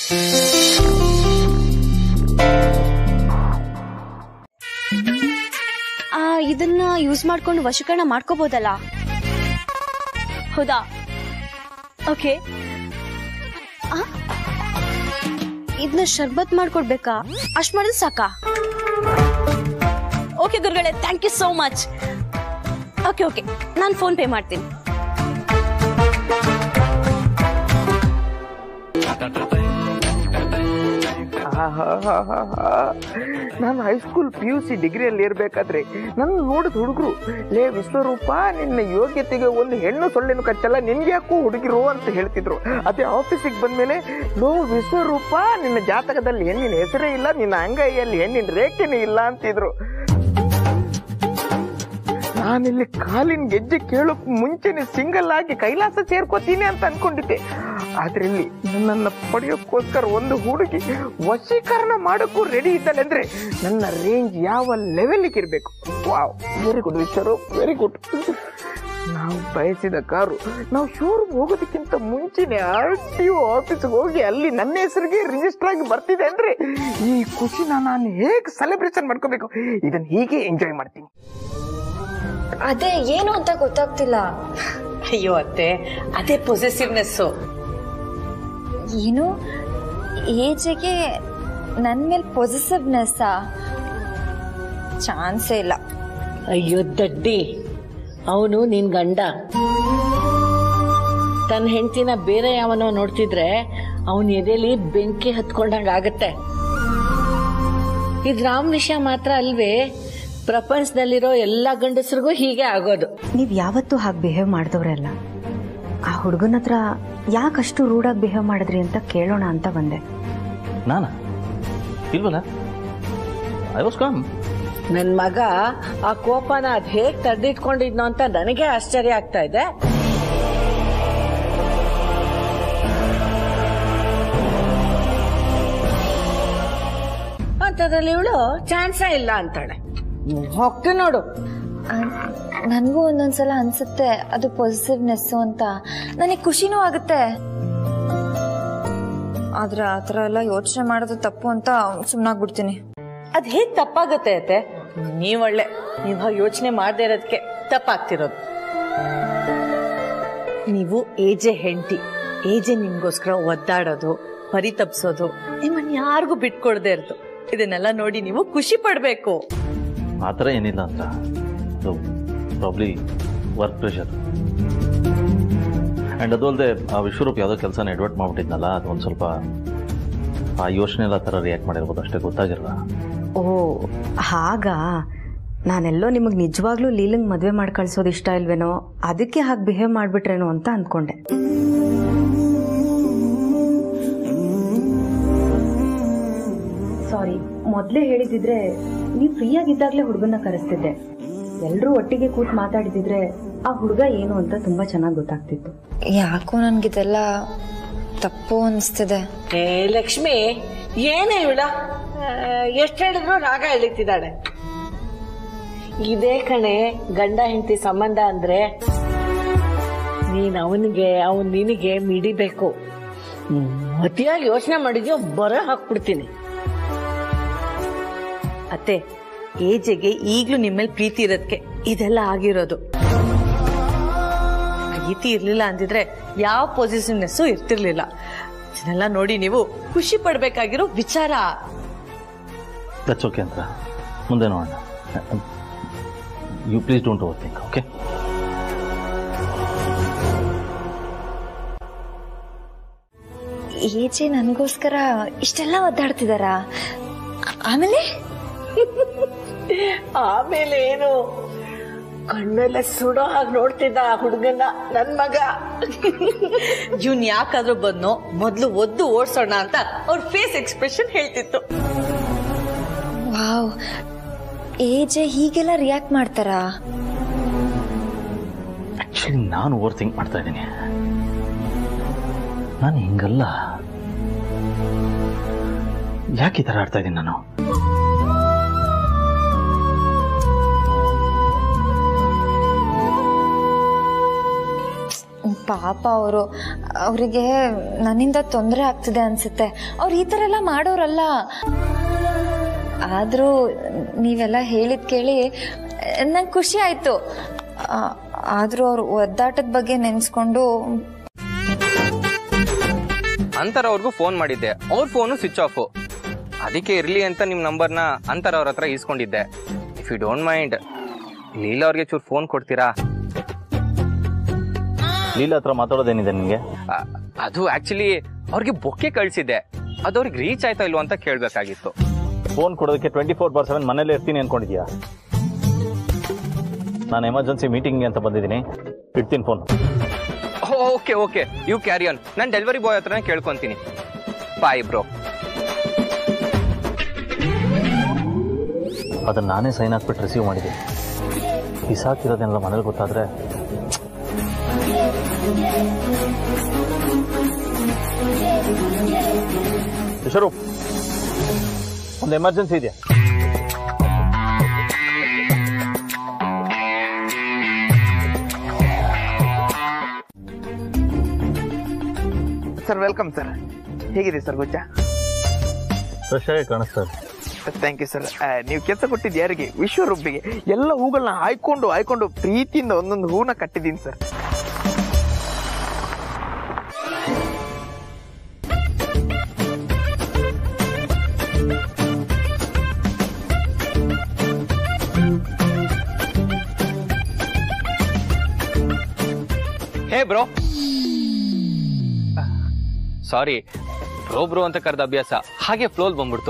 ಆ, ಇದನ್ನ ಯೂಸ್ ಮಾಡ್ಕೊಂಡು ವಶೀಕರಣ ಮಾಡ್ಕೋಬಹುದಲ್ಲ ಹೌದಾ ಓಕೆ ಇದನ್ನ ಶರ್ಬತ್ ಮಾಡ್ಕೊಡ್ಬೇಕಾ ಅಷ್ಟ್ ಮಾಡಿದ್ರೆ ಸಾಕಾ ಓಕೆ ಗುರುಗಳೇ thank you so much okay okay ನಾನು ಫೋನ್ ಪೇ ಮಾಡ್ತೀನಿ ನಾನು ಹೈಸ್ಕೂಲ್ ಪಿ ಯು ಸಿ ಡಿಗ್ರಿಯಲ್ಲಿ ಇರ್ಬೇಕಾದ್ರೆ ನನ್ನ ನೋಡಿದ ಹುಡುಗರು ಲೇ ವಿಶ್ವರೂಪ ನಿನ್ನ ಯೋಗ್ಯತೆಗೆ ಒಂದು ಹೆಣ್ಣು ಸೊಳ್ಳೆನು ಕಚ್ಚಲ್ಲ ನಿನ್ಗೆ ಯಾಕೋ ಹುಡುಗಿರು ಅಂತ ಹೇಳ್ತಿದ್ರು ಅದೇ ಆಫೀಸಿಗೆ ಬಂದ್ಮೇಲೆ ಲೋ ವಿಶ್ವರೂಪ ನಿನ್ನ ಜಾತಕದಲ್ಲಿ ಹೆಣ್ಣಿನ ಹೆಸರೇ ಇಲ್ಲ ನಿನ್ನ ಅಂಗೈಯಲ್ಲಿ ಹೆಣ್ಣಿನ ರೇಖೆನೇ ಇಲ್ಲ ಅಂತಿದ್ರು ನಾನಿಲ್ಲಿ ಕಾಲಿನ ಗೆಜ್ಜೆ ಕೇಳೋಕ್ ಮುಂಚೆನೆ ಸಿಂಗಲ್ ಆಗಿ ಕೈಲಾಸ ಸೇರ್ಕೋತೀನಿ ಅಂತ ಅನ್ಕೊಂಡಿದ್ದೆ ಆದ್ರೆ ಇಲ್ಲಿ ನನ್ನನ್ನ ಪಡೆಯೋಕ್ಕೋಸ್ಕರ ಒಂದು ಹುಡುಗಿ ವಶೀಕರಣ ಮಾಡೋಕ್ಕೂ ರೆಡಿ ಇದ್ದಾಳೆ ಅಂದ್ರೆ ನನ್ನ ರೇಂಜ್ ಯಾವ ಲೆವೆಲ್ಗೆ ಇರಬೇಕು ವಾವ್ ವೆರಿ ಗುಡ್ ವಿಶ್ವರು ವೆರಿ ಗುಡ್ ನಾವು ಬಯಸಿದ ಕಾರು ನಾವು ಶೋರೂಮ್ ಹೋಗೋದಕ್ಕಿಂತ ಮುಂಚೆನೆ ಆರ್ ಟಿ ಒ ಆಫೀಸ್ಗೆ ಹೋಗಿ ಅಲ್ಲಿ ನನ್ನ ಹೆಸರಿಗೆ ರಿಜಿಸ್ಟರ್ ಆಗಿ ಬರ್ತಿದೆ ಅಂದ್ರೆ ಈ ಖುಷಿನ ನಾನು ಹೇಗೆ ಸೆಲೆಬ್ರೇಷನ್ ಮಾಡ್ಕೋಬೇಕು ಇದನ್ನ ಹೀಗೆ ಎಂಜಾಯ್ ಮಾಡ್ತೀನಿ ಅದೇ ಏನು ಅಂತ ಗೊತ್ತಾಗ್ತಿಲ್ಲ ಅಯ್ಯೋ ಅತ್ತೆ ಅದೇ ಪೊಸೆಸಿವ್ನೆಸ್ಸು ಏನು ಏಜಿಗೆ ನನ್ ಮೇಲೆ ಪೊಸಿಟಿವ್ನೆಸ್ಸಾ ಚಾನ್ಸೇ ಇಲ್ಲ ಅಯ್ಯೋ ದಡ್ಡಿ ಅವನು ನಿನ್ ಗಂಡ ತನ್ನ ಹೆಂಡತಿನ ಬೇರೆ ಯಾವನೋ ನೋಡ್ತಿದ್ರೆ ಅವನ ಎದೆಲಿ ಬೆಂಕಿ ಹತ್ಕೊಂಡಂಗ ಆಗತ್ತೆ ಇದ್ ರಾಮ್ ವಿಷಯ ಮಾತ್ರ ಅಲ್ವೇ ಪ್ರಪಂಚದಲ್ಲಿರೋ ಎಲ್ಲಾ ಗಂಡಸರಿಗೂ ಹೀಗೆ ಆಗೋದು ನೀವ್ ಯಾವತ್ತೂ ಹಾಗೆ ಬಿಹೇವ್ ಮಾಡಿದವ್ರಲ್ಲ ಆ ಹುಡುಗನ ಹತ್ರ ಯಾಕಷ್ಟು ರೂಢಾಗಿ ಬಿಹೇವ್ ಮಾಡಿದ್ರಿ ಅಂತ ಕೇಳೋಣ ಅಂತ ಬಂದೆ ನಾನಾ ಇಲ್ವಲ್ಲ ಐ ವಾಸ್ ಕಾಮ್ ನನ್ ಮಗ ಆ ಕೋಪನ ಅದ್ ಹೇಗ್ ತಡೆದಿಟ್ಕೊಂಡಿದ್ನೋ ಅಂತ ನನಗೆ ಆಶ್ಚರ್ಯ ಆಗ್ತಾ ಇದೆ ಅಂತದ್ರಲ್ಲಿ ಇವಳು ಚಾನ್ಸೇ ಇಲ್ಲ ಅಂತಾಳೆ ಹೊಕ್ಕ ನೋಡು ನನಗೂ ಒಂದೊಂದ್ಸಲ ಅನ್ಸುತ್ತೆ ಅದು ಪಾಸಿಟಿವ್ನೆಸ್ಸು ಅಂತ ನನಗೆ ಖುಷಿನೂ ಆಗುತ್ತೆ ಆದ್ರೆ ಆ ಥರ ಎಲ್ಲ ಯೋಚನೆ ಮಾಡೋದು ತಪ್ಪು ಅಂತ ಸುಮ್ಮನಾಗ್ಬಿಡ್ತೀನಿ ಅದ್ ಹೇಗ್ ತಪ್ಪಾಗುತ್ತೆ ಅತ್ತೆ ನೀವ್ ಒಳ್ಳೆ ನೀವ್ ಹಾಗೆ ಯೋಚನೆ ಮಾಡದೇ ಇರೋದಕ್ಕೆ ತಪ್ಪಾಗ್ತಿರೋದು ನೀವು ಏಜೆ ಹೆಂಡತಿ ಏಜೆ ನಿಮ್ಗೋಸ್ಕರ ಒದ್ದಾಡೋದು ಪರಿತಪ್ಸೋದು ನಿಮ್ಮನ್ನ ಯಾರಿಗೂ ಬಿಟ್ಕೊಡದೆ ಇರೋದು ಇದನ್ನೆಲ್ಲ ನೋಡಿ ನೀವು ಖುಷಿ ಪಡ್ಬೇಕು ಆ ಥರ ಏನಿಲ್ಲ ಅಂತ ಪ್ರಾಬ್ಲಿ ವರ್ಕ್ ಪ್ರೆಷರ್ ಆ್ಯಂಡ್ ಅದು ಅಲ್ಲದೆ ಆ ವಿಶ್ವರೂಪ್ ಯಾವುದೋ ಕೆಲಸನ ಎಡ್ವರ್ಟ್ ಮಾಡ್ಬಿಟ್ಟಿದ್ನಲ್ಲ ಅದು ಒಂದು ಸ್ವಲ್ಪ ಆ ಯೋಚನೆ ಎಲ್ಲ ಥರ ರಿಯಾಕ್ಟ್ ಮಾಡಿರ್ಬೋದು ಅಷ್ಟೇ ಗೊತ್ತಾಗಿರಲ್ಲ ಓ ಹಾಗ ನಾನೆಲ್ಲೋ ನಿಮಗೆ ನಿಜವಾಗ್ಲೂ ಲೀಲಂಗ್ ಮದುವೆ ಮಾಡಿ ಕಳ್ಸೋದು ಇಷ್ಟ ಇಲ್ವೇನೋ ಅದಕ್ಕೆ ಹಾಗೆ ಬಿಹೇವ್ ಮಾಡ್ಬಿಟ್ರೇನೋ ಅಂತ ಅಂದ್ಕೊಂಡೆ ಸಾರಿ ಮೊದಲೇ ಹೇಳಿದಿದ್ರೆ ನೀವು ಫ್ರೀಯಾಗಿದ್ದಾಗಲೇ ಹುಡುಗನ ಕರೆಸ್ತಿದ್ದೆ ಎಲ್ಲರೂ ಒಟ್ಟಿಗೆ ಕೂತ್ ಮಾತಾಡಿದಿದ್ರೆ ಆ ಹುಡುಗ ಏನು ಅಂತ ತುಂಬಾ ಚೆನ್ನಾಗಿ ಗೊತ್ತಾಗ್ತಿತ್ತು ಯಾಕೋ ನನ್ಗಿದೆಲ್ಲ ತಪ್ಪು ಅನಿಸ್ತಿದೆ ಏ ಲಕ್ಷ್ಮಿ ಏನೇ ಇವಳ ಎಷ್ಟು ಹೇಳಿದ್ರು ರಾಗ ಎಳಿತಿದ್ದಾಳೆ ಇದೇ ಕಣೆ ಗಂಡ ಹೆಂಡತಿ ಸಂಬಂಧ ಅಂದ್ರೆ ನೀನ್ ಅವನಿಗೆ ಅವನ್ ನಿನಗೆ ಮಿಡಿಬೇಕು ಹ್ಮ್, ಅತಿಯಾಗಿ ಯೋಚನೆ ಮಾಡಿದ್ಯೋ ಬರ ಹಾಕ್ಬಿಡ್ತೀನಿ ಅತ್ತೆ ಏಜೆಗೆ ಈಗ್ಲೂ ನಿಮ್ಮಲ್ಲಿ ಪ್ರೀತಿ ಇರೋದಕ್ಕೆ ಇದೆಲ್ಲ ಆಗಿರೋದು ಪ್ರೀತಿ ಇರ್ಲಿಲ್ಲ ಅಂದಿದ್ರೆ ಯಾವ ಪಾಸಿಟಿವ್ನೆಸ್ಸು ಇರ್ತಿರ್ಲಿಲ್ಲ ಇದನ್ನೆಲ್ಲ ನೋಡಿ ನೀವು ಖುಷಿ ಪಡ್ಬೇಕಾಗಿರೋ ವಿಚಾರ ದಟ್ಸ್ ಓಕೆ ಅಂತ ಮುಂದೆ ನೋಡೋಣ you please don't over think okay AJ ನನಗೋಸ್ಕರ ಇಷ್ಟೆಲ್ಲ ಒದ್ದಾಡ್ತಿದಾರ ಆಮೇಲೆ ಆಮೇಲೆ ಏನು ಕಣ್ಣೆಲ್ಲ ಸುಡೋ ಹಾಗೆ ನೋಡ್ತಿದ್ದ ಆ ಹುಡುಗನ ನನ್ ಮಗ ಇವ್ನ್ ಯಾಕಾದ್ರೂ ಬಂದ್ನೋ ಮೊದ್ಲು ಒದ್ದು ಓಡ್ಸೋಣ ಅಂತ ಅವ್ರ ಫೇಸ್ ಎಕ್ಸ್ಪ್ರೆಷನ್ ಹೇಳ್ತಿತ್ತು ವಾವ್ ಏಜೆ ಹೀಗೆಲ್ಲ ರಿಯಾಕ್ಟ್ ಮಾಡ್ತಾರಾ ಆ್ಯಕ್ಚುಲಿ ನಾನು ಓವರ್ ಥಿಂಕ್ ಮಾಡ್ತಾ ಇದ್ದೀನಿ ನಾನು ಹಿಂಗಲ್ಲ ಯಾಕೆ ಈ ಥರ ಆಡ್ತಾ ಇದ್ದೀನಿ ನಾನು ಪಾಪ ಅವರು ಅವರಿಗೆ ನನ್ನಿಂದ ತೊಂದರೆ ಆಗ್ತಿದೆ ಅನ್ಸುತ್ತೆ ಅವ್ರು ಈ ಥರ ಎಲ್ಲ ಮಾಡೋರಲ್ಲ ಆದರೂ ನೀವೆಲ್ಲ ಹೇಳಿದ್ ಕೇಳಿ ನಂಗೆ ಖುಷಿ ಆಯಿತು ಆದರೂ ಅವ್ರು ಒದ್ದಾಟದ ಬಗ್ಗೆ ನೆನೆಸ್ಕೊಂಡು ಅಂತರ ಅವ್ರಿಗೂ ಫೋನ್ ಮಾಡಿದ್ದೆ ಅವ್ರ ಫೋನು ಸ್ವಿಚ್ ಆಫ್ ಅದಕ್ಕೆ ಇರ್ಲಿ ಅಂತ ನಿಮ್ ನಂಬರ್ನ ಅಂತರ ಅವ್ರ ಹತ್ರ ಈಸ್ಕೊಂಡಿದ್ದೆ if you don't mind Leela ಅವ್ರಿಗೆ ಚೂರು ಫೋನ್ ಕೊಡ್ತೀರಾ ಲೀಲಾ ಹತ್ರ ಮಾತಾಡೋದೇನಿದೆ ನಿಮಗೆ ಆ, ಅದು ಆಕ್ಚುಲಿ ಅವ್ರಿಗೆ ಬೊಕ್ಕೆ ಕಳ್ಸಿದ್ದೆ ಅದು ಅವ್ರಿಗೆ ರೀಚ್ ಆಯ್ತಾ ಇಲ್ವಾ ಅಂತ ಕೇಳ್ಬೇಕಾಗಿತ್ತು ಫೋನ್ ಕೊಡೋದಕ್ಕೆ ಟ್ವೆಂಟಿ ಫೋರ್ ಬಾರ್ ಸೆವೆನ್ ಮನೇಲೇ ಇರ್ತೀನಿ ಅನ್ಕೊಂಡಿದ್ಯಾ ನಾನು ಎಮರ್ಜೆನ್ಸಿ ಮೀಟಿಂಗ್ಗೆ ಅಂತ ಬಂದಿದ್ದೀನಿ ಇಡ್ತೀನಿ phone okay okay you carry on ನಾನು ಡೆಲಿವರಿ ಬಾಯ್ ಹತ್ರನೇ ಕೇಳ್ಕೊಂತೀನಿ ಬಾಯ್ ಬ್ರೋ ಅದನ್ನ ನಾನೇ ಸೈನ್ ಹಾಕ್ಬಿಟ್ಟು ರಿಸೀವ್ ಮಾಡಿದೆ ಬಿಸಾಕಿರೋದನ್ನೆಲ್ಲ ಮನೇಲಿ ಗೊತ್ತಾದ್ರೆ ವಿಶ್ವರೂಪ್ ಒಂದು ಎಮರ್ಜೆನ್ಸಿ ಇದೆಯಾ ಸರ್ ವೆಲ್ಕಮ್ ಸರ್ ಹೇಗಿದೆ ಸರ್ ಗೊಜ್ಜ ಫ್ರೆಶ್ ಆಗಿ ಕಾಣಿಸ್ತಾರೆ ಥ್ಯಾಂಕ್ ಯು ಸರ್ ನೀವು ಕೆಲಸ ಕೊಟ್ಟಿದ್ದು ಯಾರಿಗೆ ವಿಶ್ವರೂಪಿಗೆ ಎಲ್ಲ ಹೂಗಳನ್ನ ಆಯ್ಕೊಂಡು ಆಯ್ಕೊಂಡು ಪ್ರೀತಿಯಿಂದ ಒಂದೊಂದು ಹೂನ ಕಟ್ಟಿದ್ದೀನಿ sir hey bro sorry bro bro ಅಂತ ಕರೆದ ಅಭ್ಯಾಸ ಹಾಗೆ ಫ್ಲೋಲ್ ಬಂದ್ಬಿಡ್ತು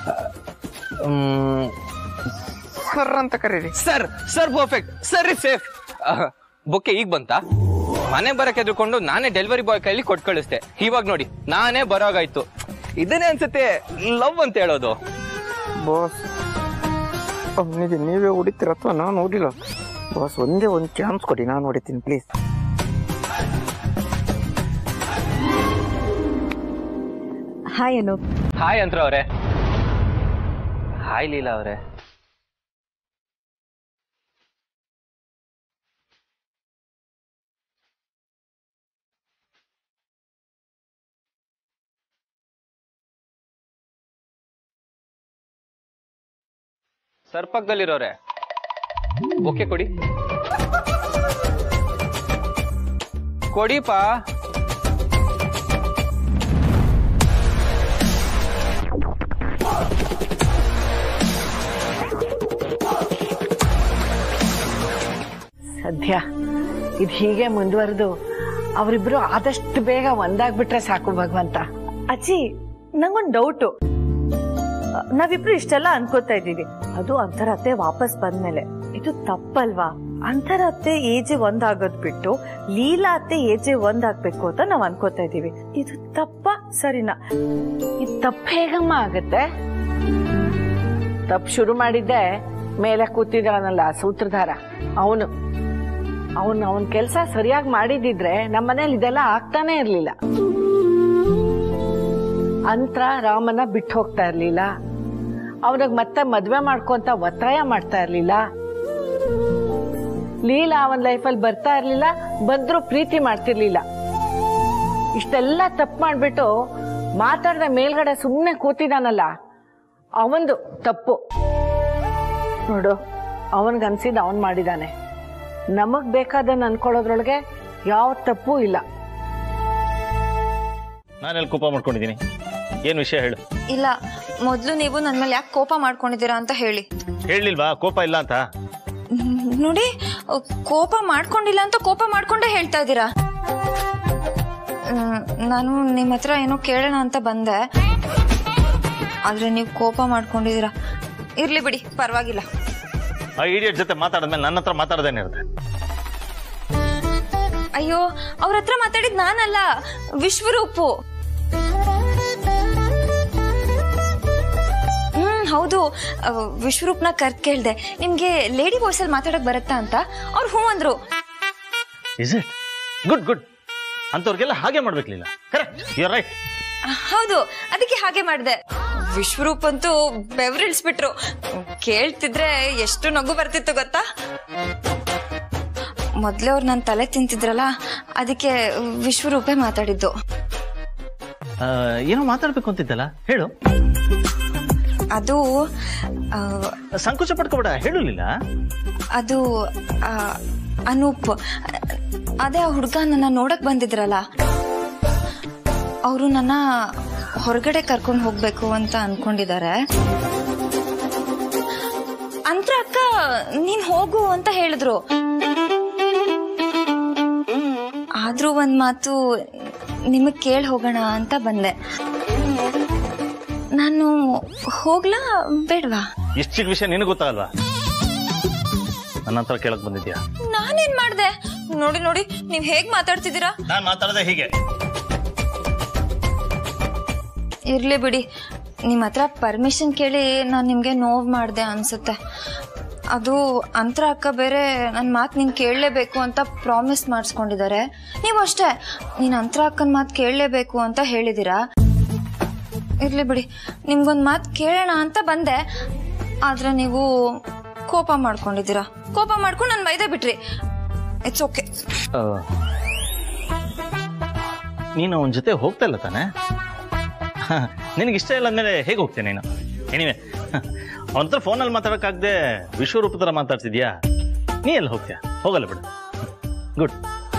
ಸರ್ ಅಂತ ಕರೀರಿ sir sir perfect sir is safe bouquet ಈಗ ಬಂತಾ ಮನೆ ಬರಕ್ಕೆ ಎದ್ರುಕೊಂಡು ನಾನೇ ಡೆಲಿವರಿ ಬಾಯ್ ಕೈಲಿ ಕೊಟ್ಟು ಕಳಿಸ್ದೆ ಇವಾಗ ನೋಡಿ ನಾನೇ ಬರೋಗಾಯ್ತು ಇದನ್ನೇ ಅನ್ಸುತ್ತೆ ಲವ್ ಅಂತ ಹೇಳೋದು ಬಾಸ್ ಅವನಿಗೆ ನೀವೇ ಹೊಡಿತೀರ ಅಥವಾ ನಾನು ಹೊಡಿಲ್ಲ ಬಾಸ್ ಒಂದೇ ಒಂದು ಚಾನ್ಸ್ ಕೊಡಿ ನಾನು ಹೊಡಿತೀನಿ ಪ್ಲೀಸ್ ಹಾಯ್ ಅನು ಹಾಯ್ ಅಂತ್ರ ಅವ್ರೆ ಹಾಯ್ ಲೀಲಾ ಅವ್ರೆ ಸರ್ ಪಕ್ಕದಲ್ಲಿರೋರೆ ಓಕೆ ಕೊಡಿ ಕೊಡಿಪಾ ಸದ್ಯ ಇದು ಹೀಗೆ ಮುಂದುವರೆದು ಅವರಿಬ್ರು ಆದಷ್ಟು ಬೇಗ ಒಂದಾಗ್ಬಿಟ್ರೆ ಸಾಕು ಭಗವಂತ ಅಜ್ಜಿ ನಂಗೊಂದು ಡೌಟು ನಾವಿಬ್ರು ಇಷ್ಟೆಲ್ಲ ಅನ್ಕೋತಾ ಇದೀವಿ ಅದು ಅಂತರತ್ತೆ ವಾಪಸ್ ಬಂದ್ಮೇಲೆ ಇದು ತಪ್ಪಲ್ವಾ ಅಂತರತ್ತೆ ಏಜೆ ಒಂದಾಗೋದ್ ಬಿಟ್ಟು ಲೀಲಾ ಅತ್ತೆ ಏಜೆ ಒಂದಾಗ್ಬೇಕು ಅಂತ ನಾವ್ ಅನ್ಕೋತಾ ಇದೀವಿ ಇದು ತಪ್ಪ ಸರಿನಾ ಇದು ತಪ್ಪು ಹೇಗಮ್ಮ ಆಗತ್ತೆ ತಪ್ಪು ಶುರು ಮಾಡಿದ್ದೆ ಮೇಲೆ ಕೂತಿದ್ದಾನಲ್ಲ ಸೂತ್ರಧಾರ ಅವನು ಅವನು ಅವನ ಕೆಲಸ ಸರಿಯಾಗಿ ಮಾಡಿದಿದ್ರೆ ನಮ್ಮ ಮನೇಲಿ ಇದೆಲ್ಲ ಆಗ್ತಾನೆ ಇರ್ಲಿಲ್ಲ ಅಂತ್ರ ರಾಮನ ಬಿಟ್ಟು ಹೋಗ್ತಾ ಇರ್ಲಿಲ್ಲ ಅವನಿಗೆ ಮತ್ತೆ ಮದ್ವೆ ಮಾಡ್ಕೊಂತ ಒತ್ತಾಯ ಮಾಡ್ತಾ ಇರ್ಲಿಲ್ಲ ಲೀಲಾ ಅವನ ಲೈಫಲ್ಲಿ ಬರ್ತಾ ಇರ್ಲಿಲ್ಲ ಬಂದ್ರು ಪ್ರೀತಿ ಮಾಡ್ತಿರ್ಲಿಲ್ಲ ಇಷ್ಟೆಲ್ಲ ತಪ್ಪು ಮಾಡ್ಬಿಟ್ಟು ಮಾತಾಡ್ದ ಮೇಲ್ಗಡೆ ಸುಮ್ಮನೆ ಕೂತಿದಾನಲ್ಲ ಅವಂದು ತಪ್ಪು ನೋಡು ಅವನ್ಗನ್ಸಿದ್ ಅವನ್ ಮಾಡಿದಾನೆ ನಮಗ್ ಬೇಕಾದನ್ನ ಅನ್ಕೊಳ್ಳೋದ್ರೊಳಗೆ ಯಾವ ತಪ್ಪು ಇಲ್ಲ ನಾನೆಲ್ಲಿ ಕೋಪ ಮಾಡ್ಕೊಂಡಿದ್ದೀನಿ ಏನು ವಿಷಯ ಹೇಳು ಇಲ್ಲ ಮೊದಲು ನೀವು ನನ್ನ ಮೇಲೆ ಯಾಕೆ ಕೋಪ ಮಾಡ್ಕೊಂಡಿದ್ದೀರಾ ಅಂತ ಹೇಳಿ ಹೇಳಲಿಲ್ವಾ ಕೋಪ ಇಲ್ಲ ಅಂತ ಹ್ಮ್, ನೋಡಿ ಅಹ್, ಕೋಪ ಮಾಡ್ಕೊಂಡಿಲ್ಲ ಅಂತ ಕೋಪ ಮಾಡ್ಕೊಂಡೇ ಹೇಳ್ತಾ ಇದ್ದೀರಾ ಹ್ಮ್, ನಾನು ನಿಮ್ಮ ಹತ್ರ ಏನೋ ಕೇಳೋಣ ಅಂತ ಬಂದೆ ಆದ್ರೆ ನೀವು ಕೋಪ ಮಾಡ್ಕೊಂಡಿದ್ದೀರಾ ಇರ್ಲಿ ಬಿಡಿ ಪರವಾಗಿಲ್ಲ ಆ ಇಡಿಯಟ್ ಜೊತೆ ಮಾತಾಡಿದ್ಮೇಲೆ ನನ್ನ ಹತ್ರ ಮಾತಾಡೋದೇನಿರುತ್ತೆ ಅಯ್ಯೋ ಅವ್ರ ಹತ್ರ ಮಾತಾಡಿದ್ ನಾನಲ್ಲ ವಿಶ್ವರೂಪು ಹ್ಮ್ ಹೌದು ಅಹ್, ವಿಶ್ವರೂಪ್ನ ಕರ್ದ್ ಕೇಳ್ದೆ ನಿಮ್ಗೆ ಲೇಡಿ ವಾಯ್ಸ್ ಅಲ್ಲಿ ಮಾತಾಡಕ್ ಬರುತ್ತಾ ಅಂತ ಅವ್ರು ಹ್ಞೂ ಅಂದ್ರು ಇಸ್ ಇಟ್ ಗುಡ್ ಗುಡ್ ಅಂತವ್ರಿಗೆಲ್ಲ ಹಾಗೆ ಮಾಡ್ಬೇಕಿಲ್ಲ ಕರೆಕ್ಟ್ ಯು ರೈಟ್ ಹೌದು ಅದಕ್ಕೆ ಹಾಗೆ ಮಾಡಿದೆ ವಿಶ್ವರೂಪ್ ಅಂತೂ ಬೆವರಿಳಿಸ್ಬಿಟ್ರು ಕೇಳ್ತಿದ್ರೆ ಎಷ್ಟು ನಗು ಬರ್ತಿತ್ತು ಗೊತ್ತಾ ಮೊದಲೇ ಅವ್ರು ನನ್ನ ತಲೆ ತಿಂತಿದ್ರಲ್ಲ ಅದಕ್ಕೆ ವಿಶ್ವರೂಪೇ ಮಾತಾಡಿದ್ದು ಆ, ಏನೋ ಮಾತಾಡ್ಬೇಕು ಅಂತಿದ್ದಲ್ಲ ಹೇಳು ಅದು ಆ, ಸಂಕೋಚ ಪಡ್ಕೋಬೇಡ ಹೇಳಲಿಲ್ಲ ಅದು ಆ, ಅನೂಪ್ ಅದೇ ಆ ಹುಡುಗ ನನ್ನ ನೋಡಕ್ ಬಂದಿದ್ರಲ್ಲ ಅವರು ನನ್ನ ಹೊರಗಡೆ ಕರ್ಕೊಂಡು ಹೋಗ್ಬೇಕು ಅಂತ ಅನ್ಕೊಂಡಿದ್ದಾರೆ ಅಂತ್ರ ಅಕ್ಕ ನೀನ್ ಹೋಗು ಅಂತ ಹೇಳಿದ್ರು ಆದ್ರೂ ಒಂದ್ ಮಾತು ನಿಮಗ್ ಕೇಳಿ ಹೋಗೋಣ ಅಂತ ಬಂದೆ ನಾನು ಹೋಗ್ಲಾ ಬೇಡ್ವಾ ಇಷ್ಟು ಚಿಕ್ಕ ವಿಷಯ ನಿನಗೆ ಗೊತ್ತಾಗಲ್ವಾ ನನ್ನ ಹತ್ರ ಕೇಳಕ್ ಬಂದಿದ್ಯಾ ನಾನೇನ್ ಮಾಡ್ದೆ ನೋಡಿ ನೋಡಿ ನೀವ್ ಹೇಗ್ ಮಾತಾಡ್ತಿದ್ದೀರಾ ನಾನು ಮಾತಾಡದೆ ಹೀಗೆ ಇರ್ಲಿ ಬಿಡಿ ನಿಮ್ ಹತ್ರ ಪರ್ಮಿಷನ್ ಕೇಳಿ ನಾನ್ ನಿಮ್ಗೆ ನೋವ್ ಮಾಡ್ದೆ ಅನ್ಸುತ್ತೆ ಅದು ಅಂತರ ಅಕ್ಕ ಬೇರೆ ನನ್ನ ಮಾತು ನೀನು ಕೇಳಲೇಬೇಕು ಅಂತ ಪ್ರಾಮಿಸ್ ಮಾಡಿಸ್ಕೊಂಡಿದ್ದಾರೆ ನೀವು ಅಷ್ಟೇ ನೀನು ಅಂತರ ಅಕ್ಕನ ಮಾತು ಕೇಳಲೇಬೇಕು ಅಂತ ಹೇಳಿದ್ದೀರಾ ಇರ್ಲಿ ಬಿಡಿ ನಿಮ್ಗೊಂದು ಮಾತು ಕೇಳೋಣ ಅಂತ ಬಂದೆ ಆದ್ರೆ ನೀವು ಕೋಪ ಮಾಡ್ಕೊಂಡಿದ್ದೀರಾ ಕೋಪ ಮಾಡ್ಕೊಂಡು ನಾನು ಬೈದೆ ಬಿಟ್ರಿ ಇಟ್ಸ್ ಓಕೆ ಆ, ನೀನು ಅವನ ಜೊತೆ ಹೋಗ್ತಾ ಇಲ್ಲ ತಾನೆ ನಿನಗೆ ಇಷ್ಟ ಇಲ್ಲ ಅಂದಮೇಲೆ ಹೇಗೆ ಹೋಗ್ತೇನೆ ನೀನು ಎನಿವೆ ಅವನ ಹತ್ರ ಫೋನಲ್ಲಿ ಮಾತಾಡೋಕ್ಕಾಗದೆ ವಿಶ್ವರೂಪ ಥರ ಮಾತಾಡ್ತಿದ್ಯಾ ನೀ ಎಲ್ಲಿ ಹೋಗ್ತೀಯಾ ಹೋಗಲ್ಲ ಬಿಡು ಗುಡ್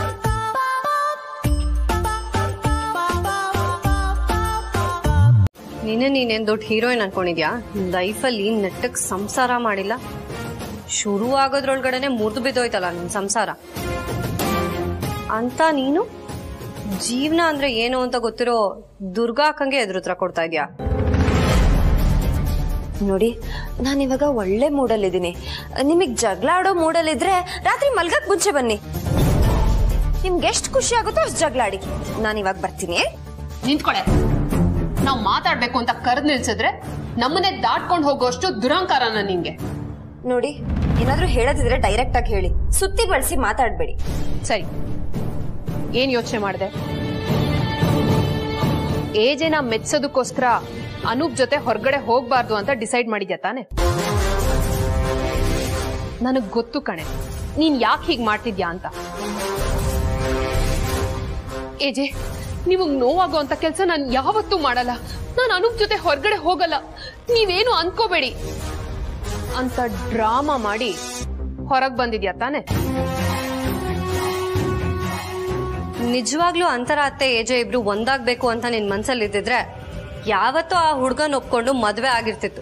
ನೀನೇ ನೀನೇನ್ ದೊಡ್ಡ ಹೀರೋಯಿನ್ ಅನ್ಕೊಂಡಿದ್ಯಾ ಲೈಫಲ್ಲಿ ನೆಟ್ಟಗ್ ಸಂಸಾರ ಮಾಡಿಲ್ಲ ಶುರು ಆಗೋದ್ರೊಳಗಡೆನೆ ಮುರಿದು ಬಿದ್ದೋಯ್ತಲ್ಲ ನಿನ್ ಸಂಸಾರ ಅಂತ ನೀನು ಜೀವನ ಅಂದ್ರೆ ಏನು ಅಂತ ಗೊತ್ತಿರೋ ದುರ್ಗಾ ಅಕ್ಕಂಗೆ ಎದುರುತ್ರ ಕೊಡ್ತಾ ಇದ್ಯಾ ನೋಡಿ ನಾನು ಇವಾಗ ಒಳ್ಳೆ ಮೂಡಲ್ಲಿದ್ದೀನಿ ನಿಮಗೆ ಜಗಳ ಆಡೋ ಮೂಡಲ್ಲಿದ್ರೆ ರಾತ್ರಿ ಮಲ್ಗಕ್ ಮುಂಚೆ ಬನ್ನಿ ನಿಮ್ಗೆ ಎಷ್ಟು ಖುಷಿ ಆಗುತ್ತೋ ಅಷ್ಟು ಜಗಳ ಆಡಿ ನಾನು ಇವಾಗ ಬರ್ತೀನಿ ನಿಂತ್ಕೊಳೆ ನಾವ್ ಮಾತಾಡ್ಬೇಕು ಅಂತ ಕರೆದ್ ನಿಲ್ಸಿದ್ರೆ ನಮ್ಮನ್ನೇ ದಾಟ್ಕೊಂಡು ಹೋಗೋಷ್ಟು ದುರಹಂಕಾರನ ನಿಂಗೆ ನೋಡಿ ಏನಾದ್ರೂ ಹೇಳದಿದ್ರೆ ಡೈರೆಕ್ಟ್ ಆಗಿ ಹೇಳಿ ಸುತ್ತಿ ಬಳಸಿ ಮಾತಾಡ್ಬೇಡಿ ಸರಿ ಏನ್ ಯೋಚನೆ ಮಾಡಿದೆ ಏಜೆನ ಮೆಚ್ಚೋದಕ್ಕೋಸ್ಕರ ಅನೂಪ್ ಜೊತೆ ಹೊರಗಡೆ ಹೋಗ್ಬಾರ್ದು ಅಂತ ಡಿಸೈಡ್ ಮಾಡಿದ್ಯಾ ತಾನೆ ನನಗ್ ಗೊತ್ತು ಕಣೆ ನೀನ್ ಯಾಕೆ ಹೀಗ್ ಮಾಡ್ತಿದ್ಯಾ ಅಂತ ಏಜೆ ನಿಮಗ್ ನೋವಾಗೋ ಅಂತ ಕೆಲ್ಸ ನಾನು ಯಾವತ್ತೂ ಮಾಡಲ್ಲ ನಾನು ಅನೂಪ್ ಜೊತೆ ಹೊರಗಡೆ ಹೋಗಲ್ಲ ನೀವೇನು ಅನ್ಕೋಬೇಡಿ ಅಂತ ಡ್ರಾಮಾ ಮಾಡಿ ಹೊರಗ್ ಬಂದಿದ್ಯಾ ತಾನೆ ನಿಜವಾಗ್ಲೂ ಅಂತರ ಅತ್ತೆ ಏಜೆ ಇಬ್ರು ಒಂದಾಗ್ಬೇಕು ಅಂತ ನಿನ್ ಮನ್ಸಲ್ಲಿ ಇದ್ದಿದ್ರೆ ಯಾವತ್ತೂ ಆ ಹುಡ್ಗನ್ ಒಪ್ಕೊಂಡು ಮದ್ವೆ ಆಗಿರ್ತಿತ್ತು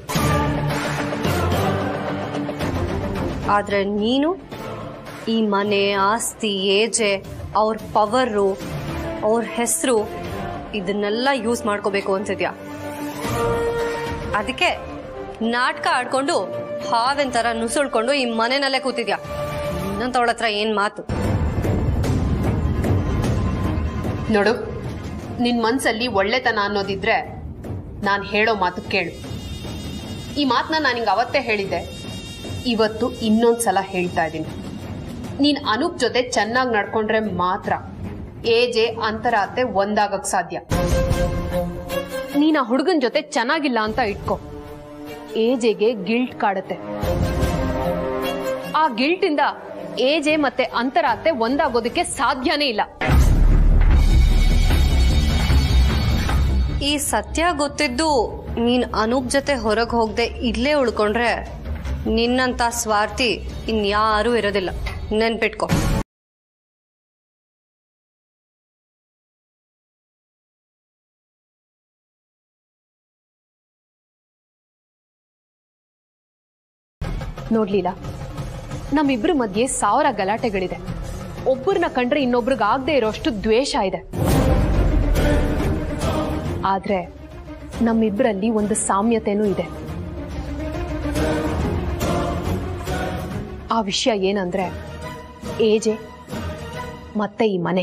ಆದ್ರೆ ನೀನು ಈ ಮನೆ ಆಸ್ತಿ ಏಜೆ ಅವ್ರ ಪವರು ಅವ್ರ ಹೆಸರು ಇದನ್ನೆಲ್ಲ ಯೂಸ್ ಮಾಡ್ಕೋಬೇಕು ಅಂತಿದ್ಯಾ ಅದಕ್ಕೆ ನಾಟಕ ಆಡ್ಕೊಂಡು ಹಾವಿನ ತರ ನುಸುಳ್ಕೊಂಡು ಈ ಮನೆನಲ್ಲೇ ಕೂತಿದ್ಯಾ ಇನ್ನೊಂತವಳ ಹತ್ರ ಏನ್ ಮಾತು ನೋಡು ನಿನ್ ಮನ್ಸಲ್ಲಿ ಒಳ್ಳೆತನ ಅನ್ನೋದಿದ್ರೆ ನಾನ್ ಹೇಳೋ ಮಾತು ಕೇಳು ಈ ಮಾತನ್ನ ನಾನು ಹಿಂಗೆ ಅವತ್ತೇ ಹೇಳಿದ್ದೆ ಇವತ್ತು ಇನ್ನೊಂದ್ಸಲ ಹೇಳ್ತಾ ಇದ್ದೀನಿ ನೀನ್ ಅನೂಪ್ ಜೊತೆ ಚೆನ್ನಾಗಿ ನಡ್ಕೊಂಡ್ರೆ ಮಾತ್ರ ಏಜೆ ಅಂತರಾತೆ ಒಂದಾಗಕ್ ಸಾಧ್ಯ ನೀನ್ ಆ ಹುಡುಗನ್ ಜೊತೆ ಚೆನ್ನಾಗಿಲ್ಲ ಅಂತ ಇಟ್ಕೋ ಏಜೆಗೆ ಗಿಲ್ಟ್ ಕಾಡುತ್ತೆ ಆ ಗಿಲ್ಟಿಂದ ಏಜೆ ಮತ್ತೆ ಅಂತರಾತೆ ಒಂದಾಗೋದಕ್ಕೆ ಸಾಧ್ಯನೇ ಇಲ್ಲ ಈ ಸತ್ಯ ಗೊತ್ತಿದ್ದು ನೀನ್ ಅನೂಪ್ ಜೊತೆ ಹೊರಗೆ ಹೋಗದೆ ಇಲ್ಲೇ ಉಳ್ಕೊಂಡ್ರೆ ನಿನ್ನಂತ ಸ್ವಾರ್ಥಿ ಇನ್ಯಾರೂ ಇರೋದಿಲ್ಲ ನೆನ್ಪಿಟ್ಕೊ ನೋಡ್ಲಿಲ್ಲ ನಮ್ಮಿಬ್ರ ಮಧ್ಯೆ ಸಾವಿರ ಗಲಾಟೆಗಳಿದೆ ಒಬ್ಬರನ್ನ ಕಂಡ್ರೆ ಇನ್ನೊಬ್ರಿಗೆ ಆಗದೆ ಇರೋಷ್ಟು ದ್ವೇಷ ಇದೆ ಆದ್ರೆ ನಮ್ಮಿಬ್ರಲ್ಲಿ ಒಂದು ಸಾಮ್ಯತೆನೂ ಇದೆ ಆ ವಿಷಯ ಏನಂದ್ರೆ ಏಜೆ ಮತ್ತೆ ಈ ಮನೆ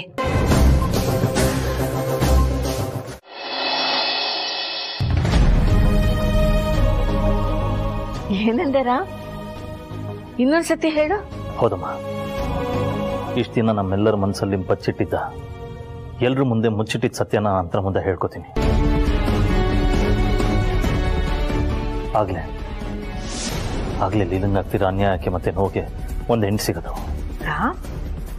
ಏನಂದರ ಇನ್ನೊಂದ್ಸತಿ ಹೇಳು ಹೌದಮ್ಮ ಇಷ್ಟು ದಿನ ನಮ್ಮೆಲ್ಲರ ಮನಸ್ಸಲ್ಲಿ ಬಚ್ಚಿಟ್ಟಿದ್ದ ಎಲ್ರ ಮುಂದೆ ಮುಚ್ಚಿಟ್ಟಿದ್ದ ಸತ್ಯನ ಅಂತರ ಮುಂದೆ ಹೇಳ್ಕೊತೀನಿ ಆಗ್ಲೇ ಆಗ್ಲೇ ಲೀಲಂಗಾಗ್ತಿರೋ ಅನ್ಯಾಯಕ್ಕೆ ಮತ್ತೆ ನೋವಿಗೆ ಒಂದು ಹೆಣ್ಣು ಸಿಗೋದು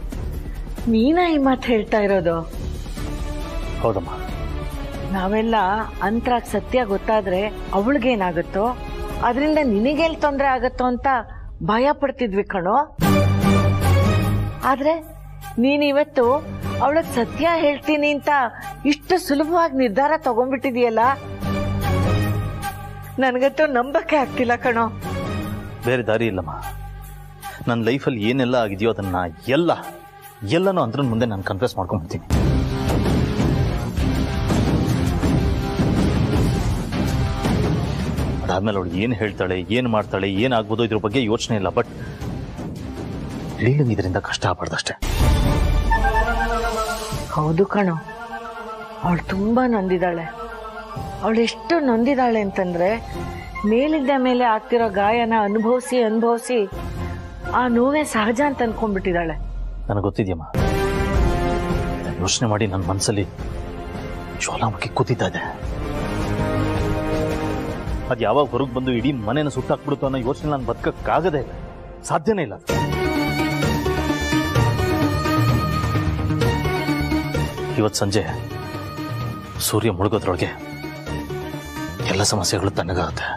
ನೀನ ಈ ಮಾತು ಹೇಳ್ತಾ ಇರೋದು ಹೌದಮ್ಮ ನಾವೆಲ್ಲ ಅಂತರಾಗ್ ಸತ್ಯ ಗೊತ್ತಾದ್ರೆ ಅವಳಿಗೇನಾಗುತ್ತೋ ಅದರಿಂದ ನಿನಗೆಲ್ ತೊಂದರೆ ಆಗುತ್ತೋ ಅಂತ ಭಯ ಪಡ್ತಿದ್ವಿ ಕಣೋ ಆದ್ರೆ ನೀನ್ ಇವತ್ತು ಅವಳಗ್ ಸತ್ಯ ಹೇಳ್ತೀನಿ ಅಂತ ಇಷ್ಟು ಸುಲಭವಾಗಿ ನಿರ್ಧಾರ ತಗೊಂಡ್ಬಿಟ್ಟಿದೀಯಲ್ಲ ನನ್ಗಂತೂ ನಂಬಕ್ಕೆ ಆಗ್ತಿಲ್ಲ ಕಣೋ ಬೇರೆ ದಾರಿ ಇಲ್ಲಮ್ಮ ನನ್ನ ಲೈಫಲ್ಲಿ ಏನೆಲ್ಲ ಆಗಿದೆಯೋ ಅದನ್ನ ಎಲ್ಲ ಎಲ್ಲನೂ ಅದ್ರ ಮುಂದೆ ನಾನು ಕನ್ಫ್ಯೂಸ್ ಮಾಡ್ಕೊಂಡ್ಬಿಡ್ತೀನಿ ಅದಾದ್ಮೇಲೆ ಅವಳು ಏನು ಹೇಳ್ತಾಳೆ ಏನು ಮಾಡ್ತಾಳೆ ಏನಾಗ್ಬೋದು ಇದ್ರ ಬಗ್ಗೆ ಯೋಚನೆ ಇಲ್ಲ ಬಟ್ ಲೀಲಂಗ್ ಇದರಿಂದ ಕಷ್ಟ ಆಗ್ಬಾರ್ದಷ್ಟೇ ಹೌದು ಕಣೋ ಅವಳು ತುಂಬಾ ನೊಂದಿದ್ದಾಳೆ ಅವಳು ಎಷ್ಟು ನೊಂದಿದ್ದಾಳೆ ಅಂತಂದ್ರೆ ಮೇಲಿದ್ದ ಮೇಲೆ ಆಗ್ತಿರೋ ಗಾಯನ ಅನುಭವಿಸಿ ಅನುಭವಿಸಿ ಆ ನೋವೇ ಸಹಜ ಅಂತ ಅನ್ಕೊಂಡ್ಬಿಟ್ಟಿದ್ದಾಳೆ ನನಗೆ ಗೊತ್ತಿದ್ಯಮ್ಮ ಯೋಚನೆ ಮಾಡಿ ನನ್ನ ಮನಸ್ಸಲ್ಲಿ ಜ್ವಾಲಾಮುಖಿ ಕೂತಿದ್ದ ಇದೆ ಅದು ಯಾವಾಗ ಹೊರಗೆ ಬಂದು ಇಡೀ ಮನೆನ ಸುಟ್ಟಾಕ್ಬಿಡುತ್ತೋ ಅನ್ನೋ ಯೋಚನೆ ನಾನು ಬದುಕಕ್ಕಾಗದೇ ಇಲ್ಲ ಸಾಧ್ಯನೇ ಇಲ್ಲ ಅದು. ಇವತ್ತು ಸಂಜೆ ಸೂರ್ಯ ಮುಳುಗೋದ್ರೊಳಗೆ ಎಲ್ಲ ಸಮಸ್ಯೆಗಳು ತಣ್ಣಗಾಗುತ್ತೆ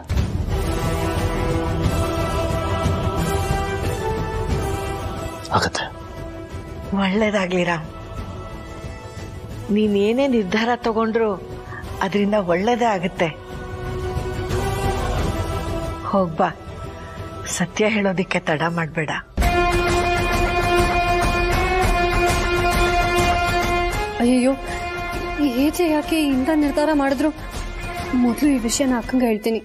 ಆಗತ್ತೆ ಒಳ್ಳೇದಾಗ್ಲಿ ರಾಮ್ ನೀನೇನೇ ನಿರ್ಧಾರ ತಗೊಂಡ್ರು ಅದರಿಂದ ಒಳ್ಳೇದೇ ಆಗುತ್ತೆ ಹೋಗ್ಬಾ ಸತ್ಯ ಹೇಳೋದಿಕ್ಕೆ ತಡ ಮಾಡಬೇಡ ಅಯ್ಯಯ್ಯೋ ಈ ಏಜೆ ಯಾಕೆ ಇಂಥ ನಿರ್ಧಾರ ಮಾಡಿದ್ರು ಮೊದಲು ಈ ವಿಷಯನ ಅಕ್ಕಂಗೆ ಹೇಳ್ತೀನಿ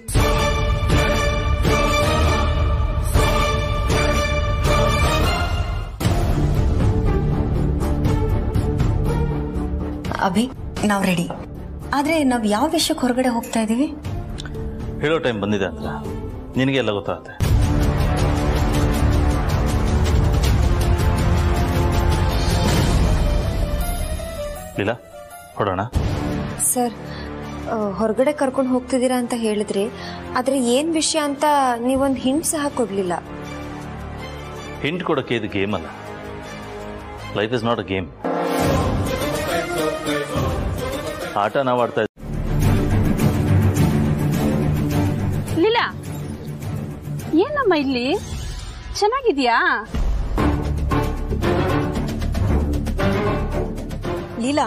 ಅಭಿ ನಾವು ರೆಡಿ ಆದ್ರೆ ನಾವು ಯಾವ ವಿಷಯಕ್ಕೆ ಹೊರಗಡೆ ಹೋಗ್ತಾ ಇದೀವಿ ಹೇಳೋ ಟೈಮ್ ಬಂದಿದೆ ಅಂತ ನಿನಗೆ ಎಲ್ಲ ಗೊತ್ತಾಗುತ್ತೆ ಲೀಲಾ ಹೊಡೋಣ ಸರ್ ಆ, ಹೊರಗಡೆ ಕರ್ಕೊಂಡು ಹೋಗ್ತಿದ್ದೀರಾ ಅಂತ ಹೇಳಿದ್ರಿ ಆದ್ರೆ ಏನ್ ವಿಷಯ ಅಂತ ನೀವೊಂದು ಹಿಂಟ್ ಸಹ ಕೊಡ್ಲಿಲ್ಲ ಹಿಂಟ್ ಕೊಡೋಕ್ಕೆ ಇದು ಗೇಮ್ ಅಲ್ಲ life is not a game ಆಟ ನಾವು ಆಡ್ತಾ ಇದ್ದೀವಿ ಲೀಲಾ ಏನಮ್ಮ ಇಲ್ಲಿ ಚೆನ್ನಾಗಿದ್ಯಾ ಲೀಲಾ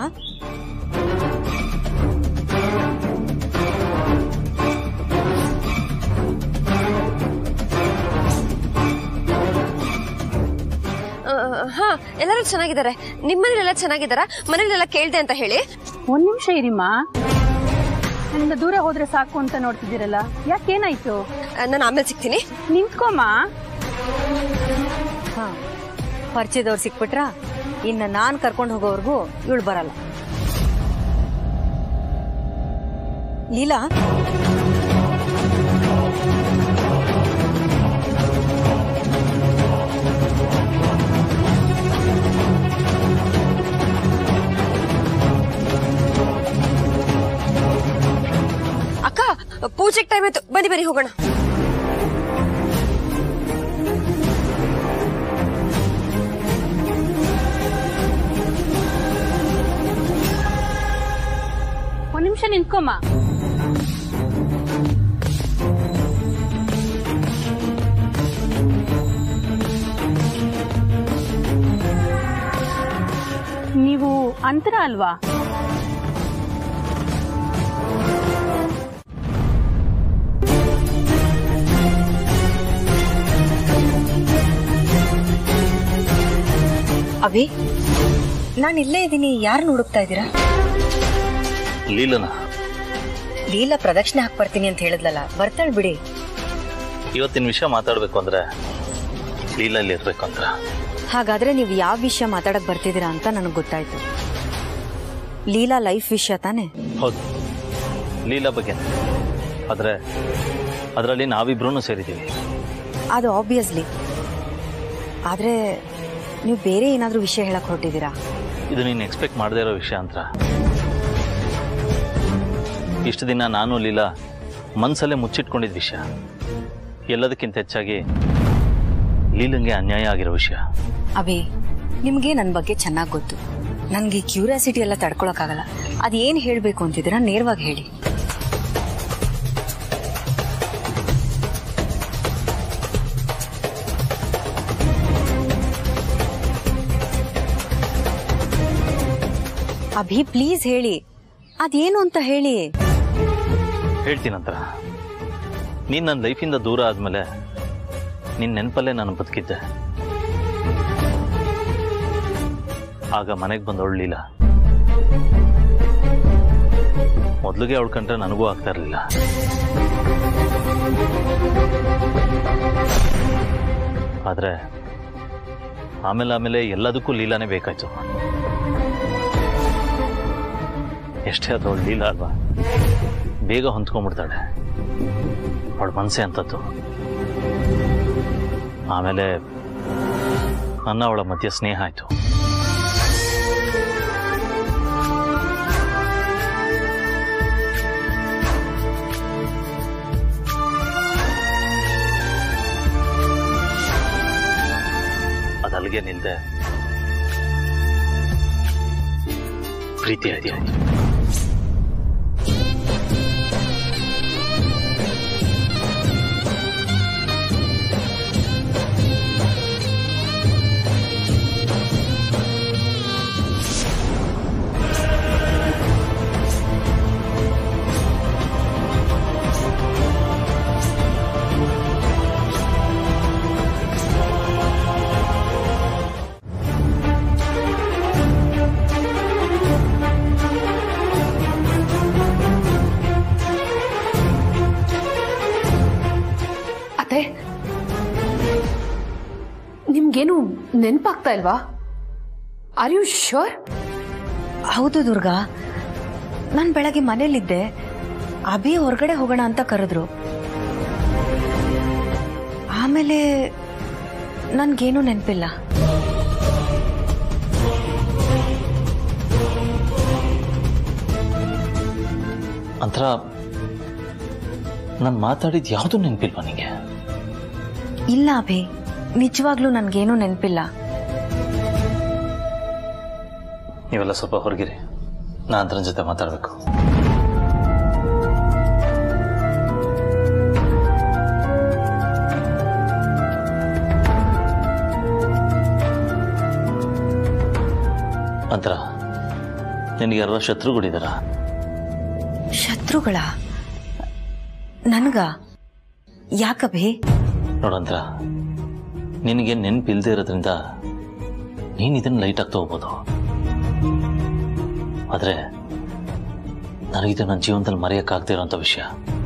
ಆ, ಹಾ ಎಲ್ಲರೂ ಚೆನ್ನಾಗಿದ್ದಾರೆ ನಿಮ್ಮನೇಲೆಲ್ಲ ಚೆನ್ನಾಗಿದ್ದಾರಾ ಮನೇಲೆಲ್ಲ ಕೇಳ್ದೆ ಅಂತ ಹೇಳಿ ಒಂದ್ ನಿಮಿಷ ಇರಿಮ್ಮ ನನ್ನಿಂದ ದೂರ ಹೋದ್ರೆ ಸಾಕು ಅಂತ ನೋಡ್ತಿದ್ದೀರಲ್ಲ ಯಾಕೇನಾಯ್ತು ನಾನು ಆಮೇಲೆ ಸಿಗ್ತೀನಿ ನಿಂತ್ಕೊಮ್ಮ ಹಾ ಪರಿಚಯದವ್ರು ಸಿಕ್ಬಿಟ್ರ ಇನ್ನ ನಾನ್ ಕರ್ಕೊಂಡು ಹೋಗೋವರೆಗೂ ಇವಳು ಬರಲ್ಲ ಲೀಲಾ ಅಕ್ಕ ಪೂಜೆಗೆ ಟೈಮ್ ಆಯ್ತು ಬನ್ನಿ ಬನ್ನಿ ಹೋಗೋಣ ಒಂದ್ ನಿಮಿಷ ನಿಂತ್ಕೊಮ್ಮ ನೀವು ಅಂತರ ಅಲ್ವಾ ಅಭಿ ನಾನು ಇಲ್ಲೇ ಇದ್ದೀನಿ ಯಾರು ಹುಡುಕ್ತಾ ಇದ್ದೀರಾ ಲೀಲನ ಲೀಲಾ ಪ್ರದಕ್ಷಿಣೆ ಹಾಕ್ ಬರ್ತೀನಿ ಅಂತ ಹೇಳಿದ್ಲಲ್ಲ ಬರ್ತಾಳ್ ಬಿಡಿ ಇವತ್ತಿನ ವಿಷಯ ಮಾತಾಡಬೇಕು ಅಂದ್ರೆ ಲೀಲಲ್ಲಿ ಇರ್ಬೇಕು ಅಂತ ಹಾಗಾದ್ರೆ ನೀವು ಯಾವ ವಿಷಯ ಮಾತಾಡಕ್ ಬರ್ತಿದ್ದೀರಾ ಅಂತ ನನಗೆ ಗೊತ್ತಾಯ್ತು ಲೀಲಾ ಲೈಫ್ ವಿಷಯ ತಾನೇ ಹೌದು ಲೀಲಾ ಬಗ್ಗೆ ಆದ್ರೆ ಅದರಲ್ಲಿ ನಾವಿಬ್ರು ಸೇರಿದ್ದೀವಿ ಅದು ಆಬ್ವಿಯಸ್ಲಿ ಆದ್ರೆ ನೀವು ಬೇರೆ ಏನಾದ್ರೂ ವಿಷಯ ಹೇಳಕ್ ಹೊರಟಿದ್ದೀರಾ ಇದು ನೀನು ಎಕ್ಸ್ಪೆಕ್ಟ್ ಮಾಡದೇ ಇರೋ ವಿಷಯ ಅಂತ ಇಷ್ಟು ದಿನ ನಾನು ಲೀಲಾ ಮನಸ್ಸಲ್ಲೇ ಮುಚ್ಚಿಟ್ಕೊಂಡಿದ್ದ ವಿಷಯ ಎಲ್ಲದಕ್ಕಿಂತ ಹೆಚ್ಚಾಗಿ ಲೀಲಂಗೆ ಅನ್ಯಾಯ ಆಗಿರೋ ವಿಷಯ ಅಭಿ ನಿಮಗೆ ನನ್ನ ಬಗ್ಗೆ ಚೆನ್ನಾಗಿ ಗೊತ್ತು ನನಗೆ ಕ್ಯೂರಿಯಾಸಿಟಿ ಎಲ್ಲ ತಡ್ಕೊಳಕ್ಕಾಗಲ್ಲ ಅದೇನು ಹೇಳಬೇಕು ಅಂತಿದ್ದೀರಾ ನೇರವಾಗಿ ಹೇಳಿ ಅಭಿ ಪ್ಲೀಸ್ ಹೇಳಿ ಅದೇನು ಅಂತ ಹೇಳಿ ಹೇಳ್ತೀನಂತರ ನೀನು ನನ್ನ ಲೈಫಿಂದ ದೂರ ಆದಮೇಲೆ ನಿನ್ನ ನೆನಪಲ್ಲೇ ನಾನು ಬದುಕಿದ್ದೆ ಆಗ ಮನೆಗೆ ಬಂದು ಒಳ್ಳಿಲ್ಲ ಮೊದಲಿಗೆ ಅವಳು ಕಂಡ್ರೆ ನನಗೂ ಆಗ್ತಾ ಇರಲಿಲ್ಲ ಆದರೆ ಆಮೇಲೆ ಆಮೇಲೆ ಎಲ್ಲದಕ್ಕೂ ಲೀಲಾನೇ ಬೇಕಾಯ್ತು ಎಷ್ಟೇ ಆದ್ರೂ ಅವಳು ಲೀಲಾ ಅಲ್ವಾ ಬೇಗ ಹೊಂದ್ಕೊಂಡ್ಬಿಡ್ತಾಳೆ ಅವಳ ಮನಸ್ಸೇ ಅಂತದ್ದು ಆಮೇಲೆ ನನ್ನ ಅವಳ ಮಧ್ಯ ಸ್ನೇಹ ಆಯ್ತು ಅದಲ್ಲಿಗೆ ನಿಲ್ದೆ ಪ್ರೀತಿ ಆಯ್ತು ಅತ್ತೆ ನಿಮ್ಗೇನು ನೆನಪಾಗ್ತಾ ಇಲ್ವಾ ಆರ್ ಯು ಶ್ಯೂರ್ ಹೌದು ದುರ್ಗಾ ನಾನು ಬೆಳಗ್ಗೆ ಮನೇಲಿದ್ದೆ ಅಭಿ ಹೊರಗಡೆ ಹೋಗೋಣ ಅಂತ ಕರೆದ್ರು ಆಮೇಲೆ ನನ್ಗೇನು ನೆನಪಿಲ್ಲ ಅಂತರ ನಾನು ಮಾತಾಡಿದ ಯಾವುದು ನೆನಪಿಲ್ವಾ ನಿಂಗೆ ಇಲ್ಲ ಅಭಿ ನಿಜವಾಗ್ಲೂ ನನ್ಗೇನು ನೆನಪಿಲ್ಲ ನೀವೆಲ್ಲ ಸ್ವಲ್ಪ ಹೊರಗಿರಿ ನಾನು ಅದರ ಜೊತೆ ಮಾತಾಡಬೇಕು ಅಂತರ ನಿನಗೆ ಯಾರೋ ಶತ್ರುಗಳಿದಾರ ಶತ್ರುಗಳ ನನ್ಗ ಯಾಕಭಿ ನೋಡಂತ್ರ ನಿನಗೆ ನೆನಪಿಲ್ದೇ ಇರೋದ್ರಿಂದ ನೀನು ಇದನ್ನು ಲೈಟ್ ಆಗ್ತಾ ಹೋಗ್ಬೋದು ಆದರೆ ನನಗಿದು ನನ್ನ ಜೀವನದಲ್ಲಿ ಮರೆಯೋಕ್ಕಾಗದೇ ಇರೋಂಥ ವಿಷಯ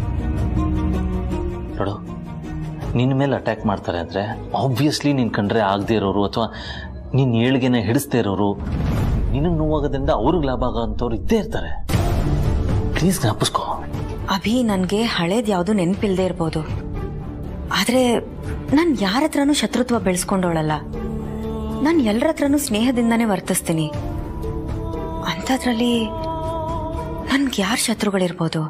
ನೋಡು ನಿನ್ನ ಮೇಲೆ ಅಟ್ಯಾಕ್ ಮಾಡ್ತಾರೆ ಅಂದರೆ ಆಬ್ವಿಯಸ್ಲಿ ನೀನು ಕಂಡ್ರೆ ಆಗದೆ ಇರೋರು ಅಥವಾ ನಿನ್ನ ಏಳಿಗೆನ ಹಿಡಿಸ್ದೇ ಇರೋರು ನಿನಗೆ ನೋವಾಗೋದ್ರಿಂದ ಅವ್ರಿಗೆ ಲಾಭ ಆಗೋಂಥವ್ರು ಇದ್ದೇ ಇರ್ತಾರೆ ಪ್ಲೀಸ್ ಜ್ಞಾಪಿಸ್ಕೋ ಅಭಿ ನನಗೆ ಹಳೇದು ಯಾವುದು ನೆನಪಿಲ್ದೇ ಇರ್ಬೋದು ಆದರೆ ನಾನು ಯಾರ ಹತ್ರನೂ ಶತ್ರುತ್ವ ಬೆಳೆಸ್ಕೊಂಡವಳಲ್ಲ ನಾನು ಎಲ್ಲರ ಹತ್ರನೂ ಸ್ನೇಹದಿಂದಾನೇ ವರ್ತಿಸ್ತೀನಿ ಅಂಥದ್ರಲ್ಲಿ ನನ್ಗೆ ಯಾರು ಶತ್ರುಗಳಿರ್ಬೋದು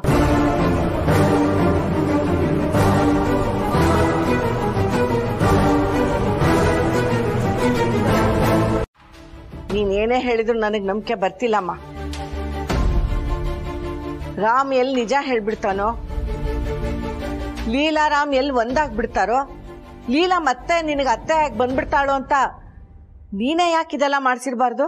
ನೀನೇನೇ ಹೇಳಿದ್ರು ನನಗೆ ನಂಬಿಕೆ ಬರ್ತಿಲ್ಲಮ್ಮ ರಾಮ್ ಎಲ್ಲಿ ನಿಜ ಹೇಳ್ಬಿಡ್ತಾನೋ ಲೀಲಾ ರಾಮ್ ಎಲ್ಲಿ ಒಂದಾಗ್ಬಿಡ್ತಾರೋ ಲೀಲಾ ಮತ್ತೆ ನಿನಗೆ ಅತ್ತೆ ಆಗಿ ಬಂದ್ಬಿಡ್ತಾಳೋ ಅಂತ ನೀನೇ ಯಾಕೆ ಇದೆಲ್ಲ ಮಾಡ್ಸಿರ್ಬಾರ್ದು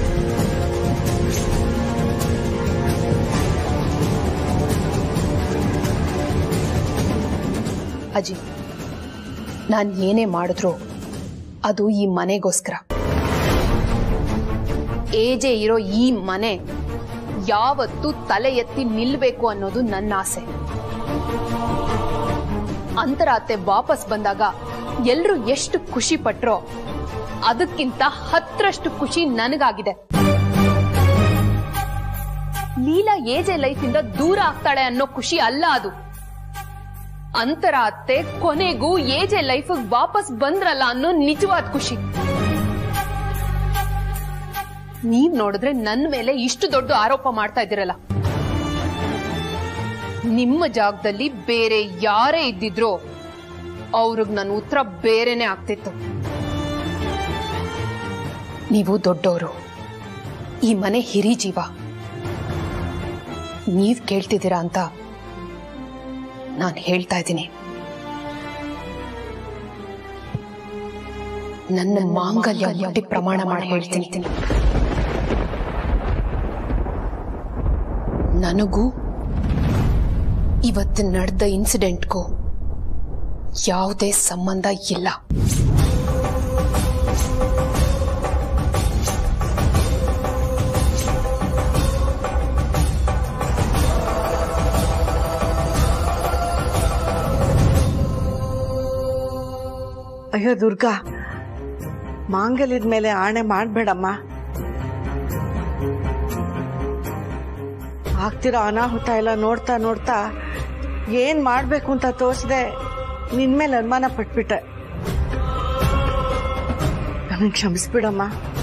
ಅಜ್ಜಿ ನಾನು ಏನೇ ಮಾಡಿದ್ರು ಅದು ಈ ಮನೆಗೋಸ್ಕರ ಏಜೆ ಇರೋ ಈ ಮನೆ ಯಾವತ್ತು ತಲೆ ಎತ್ತಿ ನಿಲ್ಬೇಕು ಅನ್ನೋದು ನನ್ನ ಆಸೆ ಅಂತರಾತೆ ವಾಪಸ್ ಬಂದಾಗ ಎಲ್ರು ಎಷ್ಟು ಖುಷಿ ಪಟ್ರೋ ಅದಕ್ಕಿಂತ ಹತ್ತರಷ್ಟು ಖುಷಿ ನನಗಾಗಿದೆ ಲೀಲಾ ಏಜೆ ಲೈಫಿಂದ ದೂರ ಆಗ್ತಾಳೆ ಅನ್ನೋ ಖುಷಿ ಅಲ್ಲ ಅದು ಅಂತರ ಅತ್ತೆ ಕೊನೆಗೂ ಏಜೆ ಲೈಫ್ ವಾಪಸ್ ಬಂದ್ರಲ್ಲ ಅನ್ನೋ ನಿಜವಾದ ಖುಷಿ ನೀವ್ ನೋಡಿದ್ರೆ ನನ್ ಮೇಲೆ ಇಷ್ಟು ದೊಡ್ಡ ಆರೋಪ ಮಾಡ್ತಾ ಇದ್ದೀರಲ್ಲ ನಿಮ್ಮ ಜಾಗದಲ್ಲಿ ಬೇರೆ ಯಾರೇ ಇದ್ದಿದ್ರೋ ಅವ್ರಿಗೆ ನನ್ನ ಉತ್ತರ ಬೇರೆನೆ ಆಗ್ತಿತ್ತು ನೀವು ದೊಡ್ಡವರು ಈ ಮನೆ ಹಿರಿ ಜೀವ ನೀವ್ ಕೇಳ್ತಿದ್ದೀರಾ ಅಂತ ನಾನು ಹೇಳ್ತಾ ಇದ್ದೀನಿ ನನ್ನ ಮಾಂಗಲ್ಯ ಮುಟ್ಟಿ ಪ್ರಮಾಣ ಮಾಡಿ ಹೇಳ್ತೀನಿ ನನಗೂ ಇವತ್ತು ನಡೆದ ಇನ್ಸಿಡೆಂಟ್ಗೂ ಯಾವುದೇ ಸಂಬಂಧ ಇಲ್ಲ ಅಯ್ಯೋ ದುರ್ಗಾ ಮಾಂಗಲ್ಯದ ಮೇಲೆ ಆಣೆ ಮಾಡ್ಬೇಡಮ್ಮ ಆಗ್ತಿರೋ ಅನಾಹುತ ಎಲ್ಲ ನೋಡ್ತಾ ನೋಡ್ತಾ ಏನ್ ಮಾಡ್ಬೇಕು ಅಂತ ತೋರಿಸ್ದೆ ನಿನ್ ಮೇಲೆ ಅನುಮಾನ ಪಟ್ಬಿಟ್ಟೆ ನನಗೆ ಕ್ಷಮಿಸ್ಬಿಡಮ್ಮ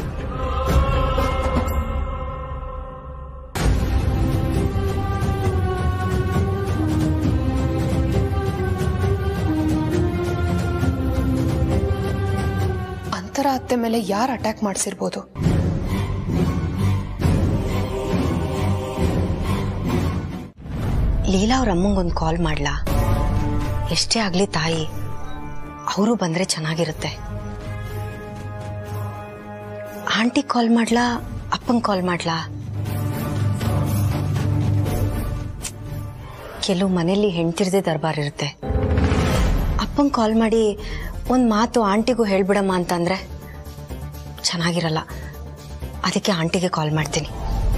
ಅಂತರ ಅತ್ತೆ ಮೇಲೆ ಯಾರು ಅಟ್ಯಾಕ್ ಮಾಡಿಸಿರ್ಬೋದು ಲೀಲಾ ಅವ್ರ ಅಮ್ಮಂಗೊಂದು ಕಾಲ್ ಮಾಡ್ಲಾ ಎಷ್ಟೇ ಆಗ್ಲಿ ತಾಯಿ ಅವರು ಬಂದ್ರೆ ಚೆನ್ನಾಗಿರುತ್ತೆ ಆಂಟಿ ಕಾಲ್ ಮಾಡ್ಲಾ ಅಪ್ಪಂಗ್ ಕಾಲ್ ಮಾಡ್ಲಾ ಕೆಲವು ಮನೇಲಿ ಹೆಂಡ್ತಿರ್ದೇ ದರ್ಬಾರ್ ಇರುತ್ತೆ ಅಪ್ಪಂಗ್ ಕಾಲ್ ಮಾಡಿ ಒಂದ್ ಮಾತು ಆಂಟಿಗೂ ಹೇಳ್ಬಿಡಮ್ಮ ಅಂತಂದ್ರೆ ಚೆನ್ನಾಗಿರಲ್ಲ ಅದಕ್ಕೆ ಆಂಟಿಗೆ ಕಾಲ್ ಮಾಡ್ತೀನಿ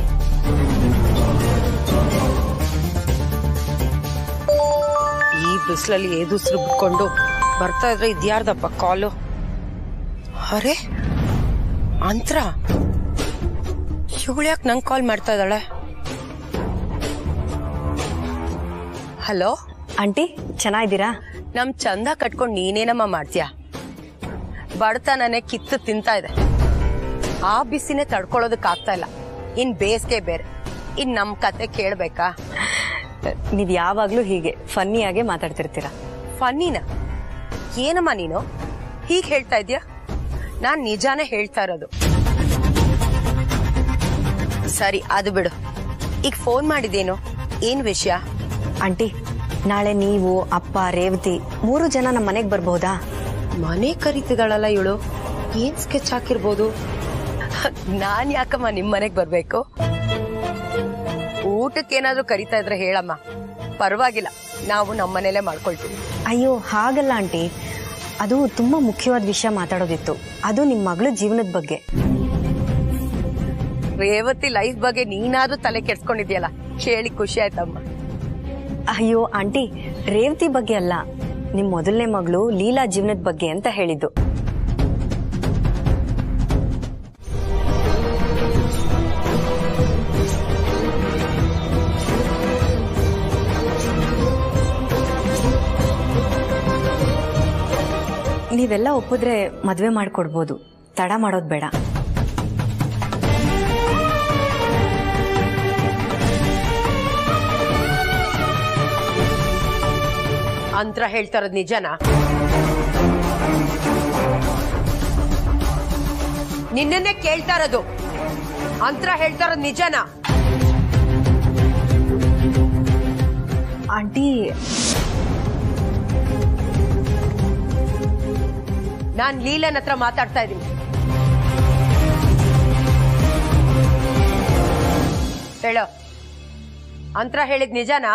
ಈ ಬಿಸಿಲಲ್ಲಿ ಏದುಸ್ರು ಬಿಟ್ಕೊಂಡು ಬರ್ತಾ ಇದ್ರೆ ಇದ್ಯಾರ್ದಪ್ಪ ಕಾಲು ಅರೆ ಅಂತ್ರ ಇವಳು ಯಾಕೆ ನಂಗೆ ಕಾಲ್ ಮಾಡ್ತಾ ಇದ್ದಾಳೆ ಹಲೋ ಆಂಟಿ ಚೆನ್ನಾಗಿದ್ದೀರಾ ನಮ್ ಚಂದ ಕಟ್ಕೊಂಡು ನೀನೇನಮ್ಮ ಮಾಡ್ತೀಯ ಬಡತನನೇ ಕಿತ್ತು ತಿಂತಾ ಇದೆ ಆ ಬಿಸಿನೇ ತಡ್ಕೊಳ್ಳೋದಕ್ ಆಗ್ತಾ ಇಲ್ಲ ಇನ್ ಬೇಸಿಗೆ ಬೇರೆ ಇನ್ ನಮ್ ಕತೆ ಕೇಳ್ಬೇಕಾ ನೀವ್ ಯಾವಾಗ್ಲೂ ಹೀಗೆ ಫನ್ನಿಯಾಗೆ ಮಾತಾಡ್ತಿರ್ತೀರಾ ಫನ್ನಿನ ಏನಮ್ಮ ನೀನು ಹೀಗ್ ಹೇಳ್ತಾ ಇದ್ಯಾ ನಾನ್ ನಿಜಾನೇ ಹೇಳ್ತಾ ಇರೋದು ಸರಿ ಅದು ಬಿಡು ಈಗ ಫೋನ್ ಮಾಡಿದೇನು ಏನ್ ವಿಷಯ ಆಂಟಿ ನಾಳೆ ನೀವು ಅಪ್ಪ ರೇವತಿ ಮೂರು ಜನ ನಮ್ಮ ಮನೆಗ್ ಬರ್ಬಹುದಾ ಮನೆ ಕರೀತಿದಾಳಲ್ಲ ಇವಳು ಏನ್ ಸ್ಕೆಚ್ ಹಾಕಿರ್ಬೋದು ನಾನ್ ಯಾಕಮ್ಮ ನಿಮ್ ಮನೆಗ್ ಬರ್ಬೇಕು ಊಟಕ್ಕೆ ಏನಾದ್ರೂ ಕರಿತಾ ಇದ್ರೆ ಹೇಳಮ್ಮ ಪರವಾಗಿಲ್ಲ ನಾವು ನಮ್ಮ ಮನೇಲೆ ಮಾಡ್ಕೊಳ್ತೀವಿ ಅಯ್ಯೋ ಹಾಗಲ್ಲ ಆಂಟಿ ಅದು ತುಂಬಾ ಮುಖ್ಯವಾದ ವಿಷಯ ಮಾತಾಡೋದಿತ್ತು ಅದು ನಿಮ್ ಮಗಳ ಜೀವನದ ಬಗ್ಗೆ ರೇವತಿ ಲೈಫ್ ಬಗ್ಗೆ ನೀನಾದ್ರೂ ತಲೆ ಕೆಡ್ಸ್ಕೊಂಡಿದ್ಯಲ್ಲ ಕೇಳಿ ಖುಷಿ ಆಯ್ತಮ್ಮ ಅಯ್ಯೋ ಆಂಟಿ ರೇವತಿ ಬಗ್ಗೆ ಅಲ್ಲ ನಿಮ್ ಮೊದಲನೇ ಮಗಳು ಲೀಲಾ ಜೀವನದ ಬಗ್ಗೆ ಅಂತ ಹೇಳಿದ್ದು ನೀವೆಲ್ಲ ಒಪ್ಪಿದ್ರೆ ಮದ್ವೆ ಮಾಡ್ಕೊಡ್ಬೋದು ತಡ ಮಾಡೋದ್ ಬೇಡ ಅಂತ್ರ ಹೇಳ್ತಾ ಇರೋದು ನಿಜನಾ ನಿನ್ನನ್ನೇ ಕೇಳ್ತಾ ಇರೋದು ಅಂತ್ರ ಹೇಳ್ತಾ ಇರೋದು ನಿಜನಾ ಆಂಟಿ ನಾನ್ ಲೀಲನ್ ಹತ್ರ ಮಾತಾಡ್ತಾ ಇದ್ದೀನಿ ಹೇಳೋ ಅಂತ್ರ ಹೇಳಿದ್ ನಿಜನಾ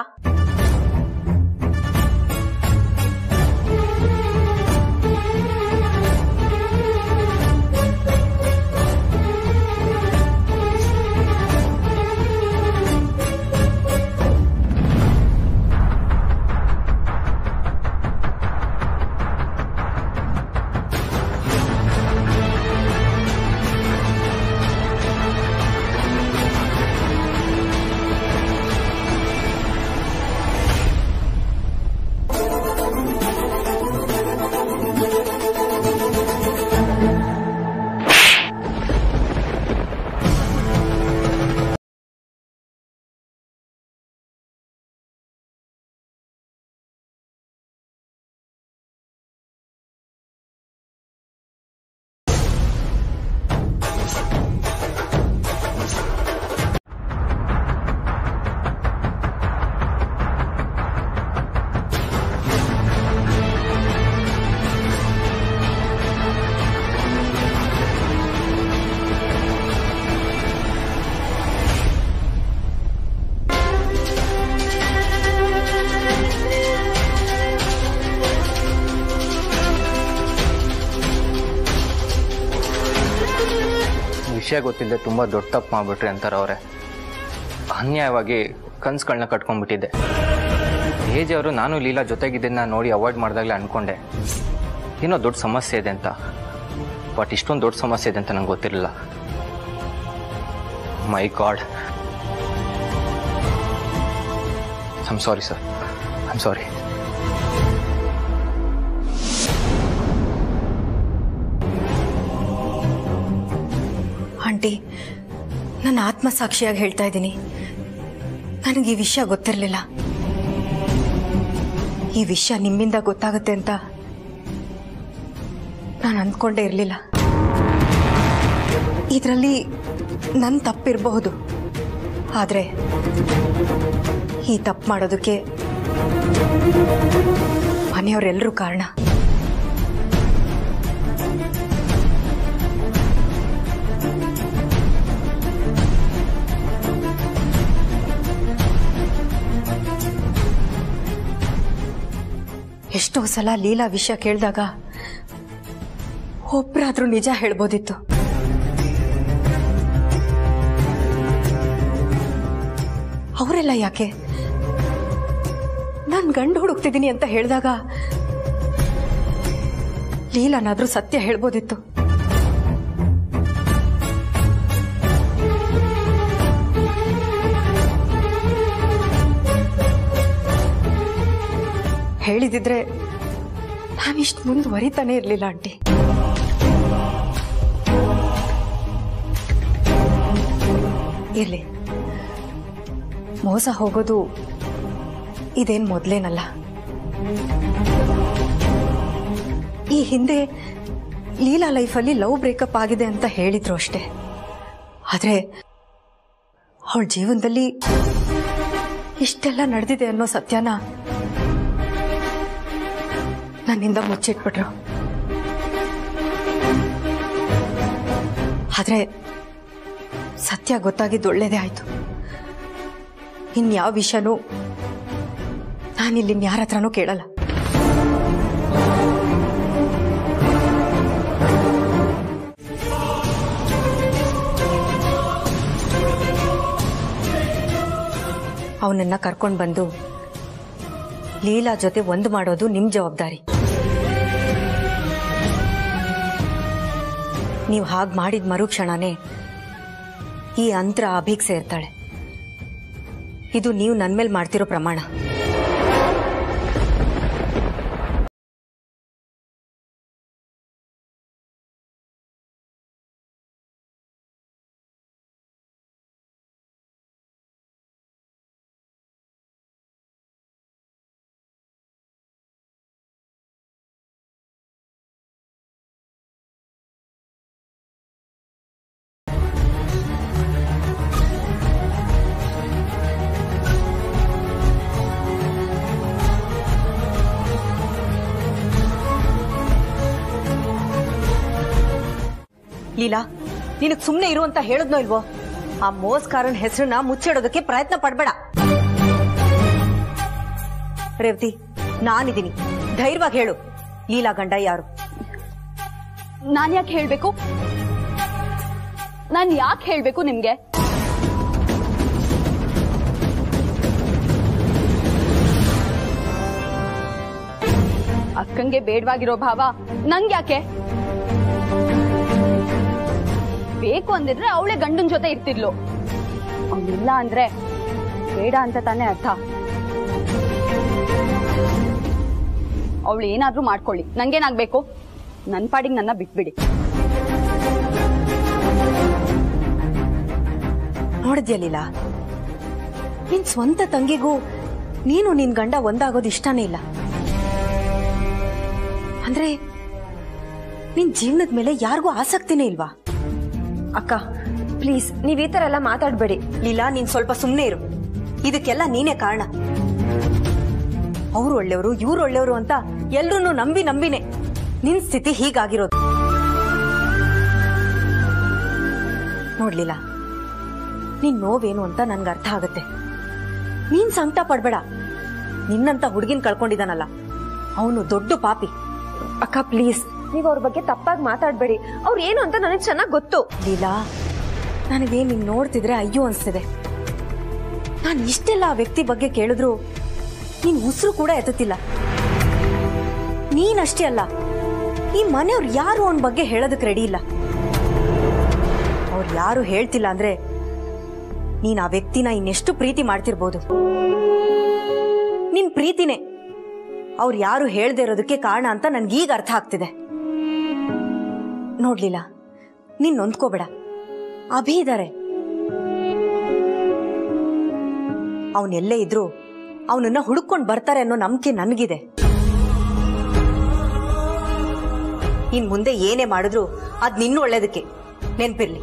ವಿಷಯ ಗೊತ್ತಿಲ್ಲದೆ ತುಂಬ ದೊಡ್ಡ ತಪ್ಪು ಮಾಡ್ಬಿಟ್ರಿ ಅಂತಾರೆ ಅವರೇ ಅನ್ಯಾಯವಾಗಿ ಕನ್ಸುಗಳನ್ನ ಕಟ್ಕೊಂಡ್ಬಿಟ್ಟಿದ್ದೆ ಏಜ್ ಅವರು ನಾನು ಲೀಲಾ ಜೊತೆಗಿದ್ದನ್ನ ನೋಡಿ ಅವಾಯ್ಡ್ ಮಾಡಿದಾಗಲೇ ಅನ್ಕೊಂಡೆ ಏನೋ ದೊಡ್ಡ ಸಮಸ್ಯೆ ಇದೆ ಅಂತ ಬಟ್ ಇಷ್ಟೊಂದು ದೊಡ್ಡ ಸಮಸ್ಯೆ ಇದೆ ಅಂತ ನಂಗೆ ಗೊತ್ತಿರಲಿಲ್ಲ my god I'm sorry sir I'm sorry aunty ನನ್ನ ಆತ್ಮಸಾಕ್ಷಿಯಾಗಿ ಹೇಳ್ತಾ ಇದ್ದೀನಿ ನನಗೆ ಈ ವಿಷಯ ಗೊತ್ತಿರಲಿಲ್ಲ ಈ ವಿಷಯ ನಿಮ್ಮಿಂದ ಗೊತ್ತಾಗುತ್ತೆ ಅಂತ ನಾನು ಅಂದ್ಕೊಂಡೇ ಇರಲಿಲ್ಲ ಇದರಲ್ಲಿ ನನ್ನ ತಪ್ಪಿರಬಹುದು ಆದರೆ ಈ ತಪ್ಪು ಮಾಡೋದಕ್ಕೆ ಮನೆಯವರೆಲ್ಲರೂ ಕಾರಣ ಎಷ್ಟೋ ಸಲ ಲೀಲಾ ವಿಷಯ ಕೇಳಿದಾಗ ಒಬ್ರಾದ್ರೂ ನಿಜ ಹೇಳ್ಬೋದಿತ್ತು ಅವರೆಲ್ಲ ಯಾಕೆ ನಾನು ಗಂಡು ಹುಡುಕ್ತಿದ್ದೀನಿ ಅಂತ ಹೇಳಿದಾಗ ಲೀಲಾನಾದ್ರೂ ಸತ್ಯ ಹೇಳ್ಬೋದಿತ್ತು ಹೇಳಿದಿದ್ರೆ ನಾನಿಷ್ಟು ಮುಂದುವರಿತಾನೆ ಇರಲಿಲ್ಲ ಆಂಟಿ ಇರ್ಲಿ ಮೋಸ ಹೋಗೋದು ಇದೇನ್ ಮೊದ್ಲೇನಲ್ಲ ಈ ಹಿಂದೆ ಲೀಲಾ ಲೈಫಲ್ಲಿ ಲವ್ ಬ್ರೇಕಪ್ ಆಗಿದೆ ಅಂತ ಹೇಳಿದ್ರು ಅಷ್ಟೇ ಆದ್ರೆ ಅವಳ ಜೀವನದಲ್ಲಿ ಇಷ್ಟೆಲ್ಲ ನಡೆದಿದೆ ಅನ್ನೋ ಸತ್ಯನ ನನ್ನಿಂದ ಮುಚ್ಚಿಟ್ಬಿಟ್ರು ಆದ್ರೆ ಸತ್ಯ ಗೊತ್ತಾಗಿದ್ದು ಒಳ್ಳೇದೇ ಆಯ್ತು ಇನ್ಯಾವ ವಿಷಯನೂ ನಾನಿಲ್ಲಿ ಯಾರ ಹತ್ರನೂ ಕೇಳಲ್ಲ ಅವನನ್ನ ಕರ್ಕೊಂಡು ಬಂದು ಲೀಲಾ ಜೊತೆ ಒಂದು ಮಾಡೋದು ನಿಮ್ ಜವಾಬ್ದಾರಿ ನೀವು ಹಾಗೆ ಮಾಡಿದ ಮರುಕ್ಷಣನೇ ಈ ಅಂತರ ಅಭಿಗ್ ಸೇರ್ತಾಳೆ ಇದು ನೀವು ನನ್ನ ಮೇಲೆ ಮಾಡ್ತಿರೋ ಪ್ರಮಾಣ ಲೀಲಾ ನಿನಗ್ ಸುಮ್ನೆ ಇರು ಅಂತ ಹೇಳಿದ್ನೋ ಇಲ್ವೋ ಆ ಮೋಸ್ಕಾರನ್ ಹೆಸರನ್ನ ಮುಚ್ಚಿಡೋದಕ್ಕೆ ಪ್ರಯತ್ನ ಪಡ್ಬೇಡ ರೇವತಿ ನಾನಿದ್ದೀನಿ ಧೈರ್ಯವಾಗಿ ಹೇಳು ಲೀಲಾ ಗಂಡ ಯಾರು ನಾನ್ ಯಾಕೆ ಹೇಳ್ಬೇಕು ನಾನ್ ಯಾಕೆ ಹೇಳ್ಬೇಕು ನಿಮ್ಗೆ ಅಕ್ಕಂಗೆ ಬೇಡವಾಗಿರೋ ಭಾವ ನಂಗ್ಯಾಕೆ ಬೇಕು ಅಂದಿದ್ರೆ ಅವಳೆ ಗಂಡನ್ ಜೊತೆ ಇರ್ತಿದ್ಲು ಅವ್ನಿಲ್ಲ ಅಂದ್ರೆ ಬೇಡ ಅಂತ ತಾನೇ ಅರ್ಥ ಅವಳು ಏನಾದ್ರೂ ಮಾಡ್ಕೊಳ್ಳಿ ನಂಗೇನಾಗ್ಬೇಕು ನನ್ ಪಾಡಿಗೆ ನನ್ನ ಬಿಟ್ಬಿಡಿ ನೋಡಿದ್ಯಾ ಲೀಲಾ ನಿನ್ ಸ್ವಂತ ತಂಗಿಗೂ ನೀನು ನಿನ್ ಗಂಡ ಒಂದಾಗೋದು ಇಷ್ಟನೇ ಇಲ್ಲ ಅಂದ್ರೆ ನಿನ್ ಜೀವನದ ಮೇಲೆ ಯಾರಿಗೂ ಆಸಕ್ತಿನೇ ಇಲ್ವಾ ಅಕ್ಕ ಪ್ಲೀಸ್ ನೀವ್ ಈ ತರ ಎಲ್ಲ ಮಾತಾಡ್ಬೇಡಿ ಲೀಲಾ ನೀನ್ ಸ್ವಲ್ಪ ಸುಮ್ಮನೆ ಇರು ಇದಕ್ಕೆಲ್ಲ ನೀನೇ ಕಾರಣ ಅವ್ರು ಒಳ್ಳೆಯವರು ಇವ್ರು ಒಳ್ಳೆಯವರು ಅಂತ ಎಲ್ರೂ ನಂಬಿ ನಂಬಿನೇ ನಿನ್ ಸ್ಥಿತಿ ಹೀಗಾಗಿರೋದು ನೋಡ್ಲಿಲ್ಲ ನಿನ್ ನೋವೇನು ಅಂತ ನನ್ಗೆ ಅರ್ಥ ಆಗತ್ತೆ ನೀನ್ ಸಂಕಟ ಪಡ್ಬೇಡ ನಿನ್ನಂತ ಹುಡುಗಿನ ಕಳ್ಕೊಂಡಿದಾನಲ್ಲ ಅವನು ದೊಡ್ಡ ಪಾಪಿ ಅಕ್ಕ ಪ್ಲೀಸ್ ನೀವ್ ಅವ್ರ ಬಗ್ಗೆ ತಪ್ಪಾಗಿ ಮಾತಾಡ್ಬೇಡಿ ಅವ್ರು ಏನು ಅಂತ ನನಗೆ ಚೆನ್ನಾಗಿ ಗೊತ್ತು ಲೀಲಾ ನನಗೆ ನೀನು ನೋಡ್ತಿದ್ರೆ ಅಯ್ಯೋ ಅನಿಸ್ತಿದೆ ನಾನು ಇಷ್ಟೆಲ್ಲ ಆ ವ್ಯಕ್ತಿ ಬಗ್ಗೆ ಕೇಳಿದ್ರು ನೀನು ಉಸಿರು ಕೂಡ ಎತ್ತುತ್ತಿಲ್ಲ ನೀನಷ್ಟೇ ಅಲ್ಲ ಈ ಮನೆಯವ್ರು ಯಾರು ಅವನ ಬಗ್ಗೆ ಹೇಳೋದಕ್ಕೆ ರೆಡಿ ಇಲ್ಲ ಅವ್ರು ಯಾರು ಹೇಳ್ತಿಲ್ಲ ಅಂದ್ರೆ ನೀನು ಆ ವ್ಯಕ್ತಿನ ಇನ್ನೆಷ್ಟು ಪ್ರೀತಿ ಮಾಡ್ತಿರ್ಬೋದು ನಿನ್ ಪ್ರೀತಿನೇ ಅವ್ರು ಯಾರು ಹೇಳ್ದೆ ಇರೋದಕ್ಕೆ ಕಾರಣ ಅಂತ ನನ್ಗೀಗ ಅರ್ಥ ಆಗ್ತಿದೆ ನೋಡ್ಲಿಲ್ಲ ನೀನ್ ನೊಂದ್ಕೋಬೇಡ ಅಭಿ ಇದ್ದಾರೆ ಅವನೆಲ್ಲೇ ಇದ್ರು ಅವನನ್ನ ಹುಡುಕೊಂಡು ಬರ್ತಾರೆ ಅನ್ನೋ ನಂಬಿಕೆ ನನಗಿದೆ ಇನ್ ಮುಂದೆ ಏನೇ ಮಾಡಿದ್ರು ಅದ್ ನಿನ್ನ ಒಳ್ಳೇದಕ್ಕೆ ನೆನ್ಪಿರ್ಲಿ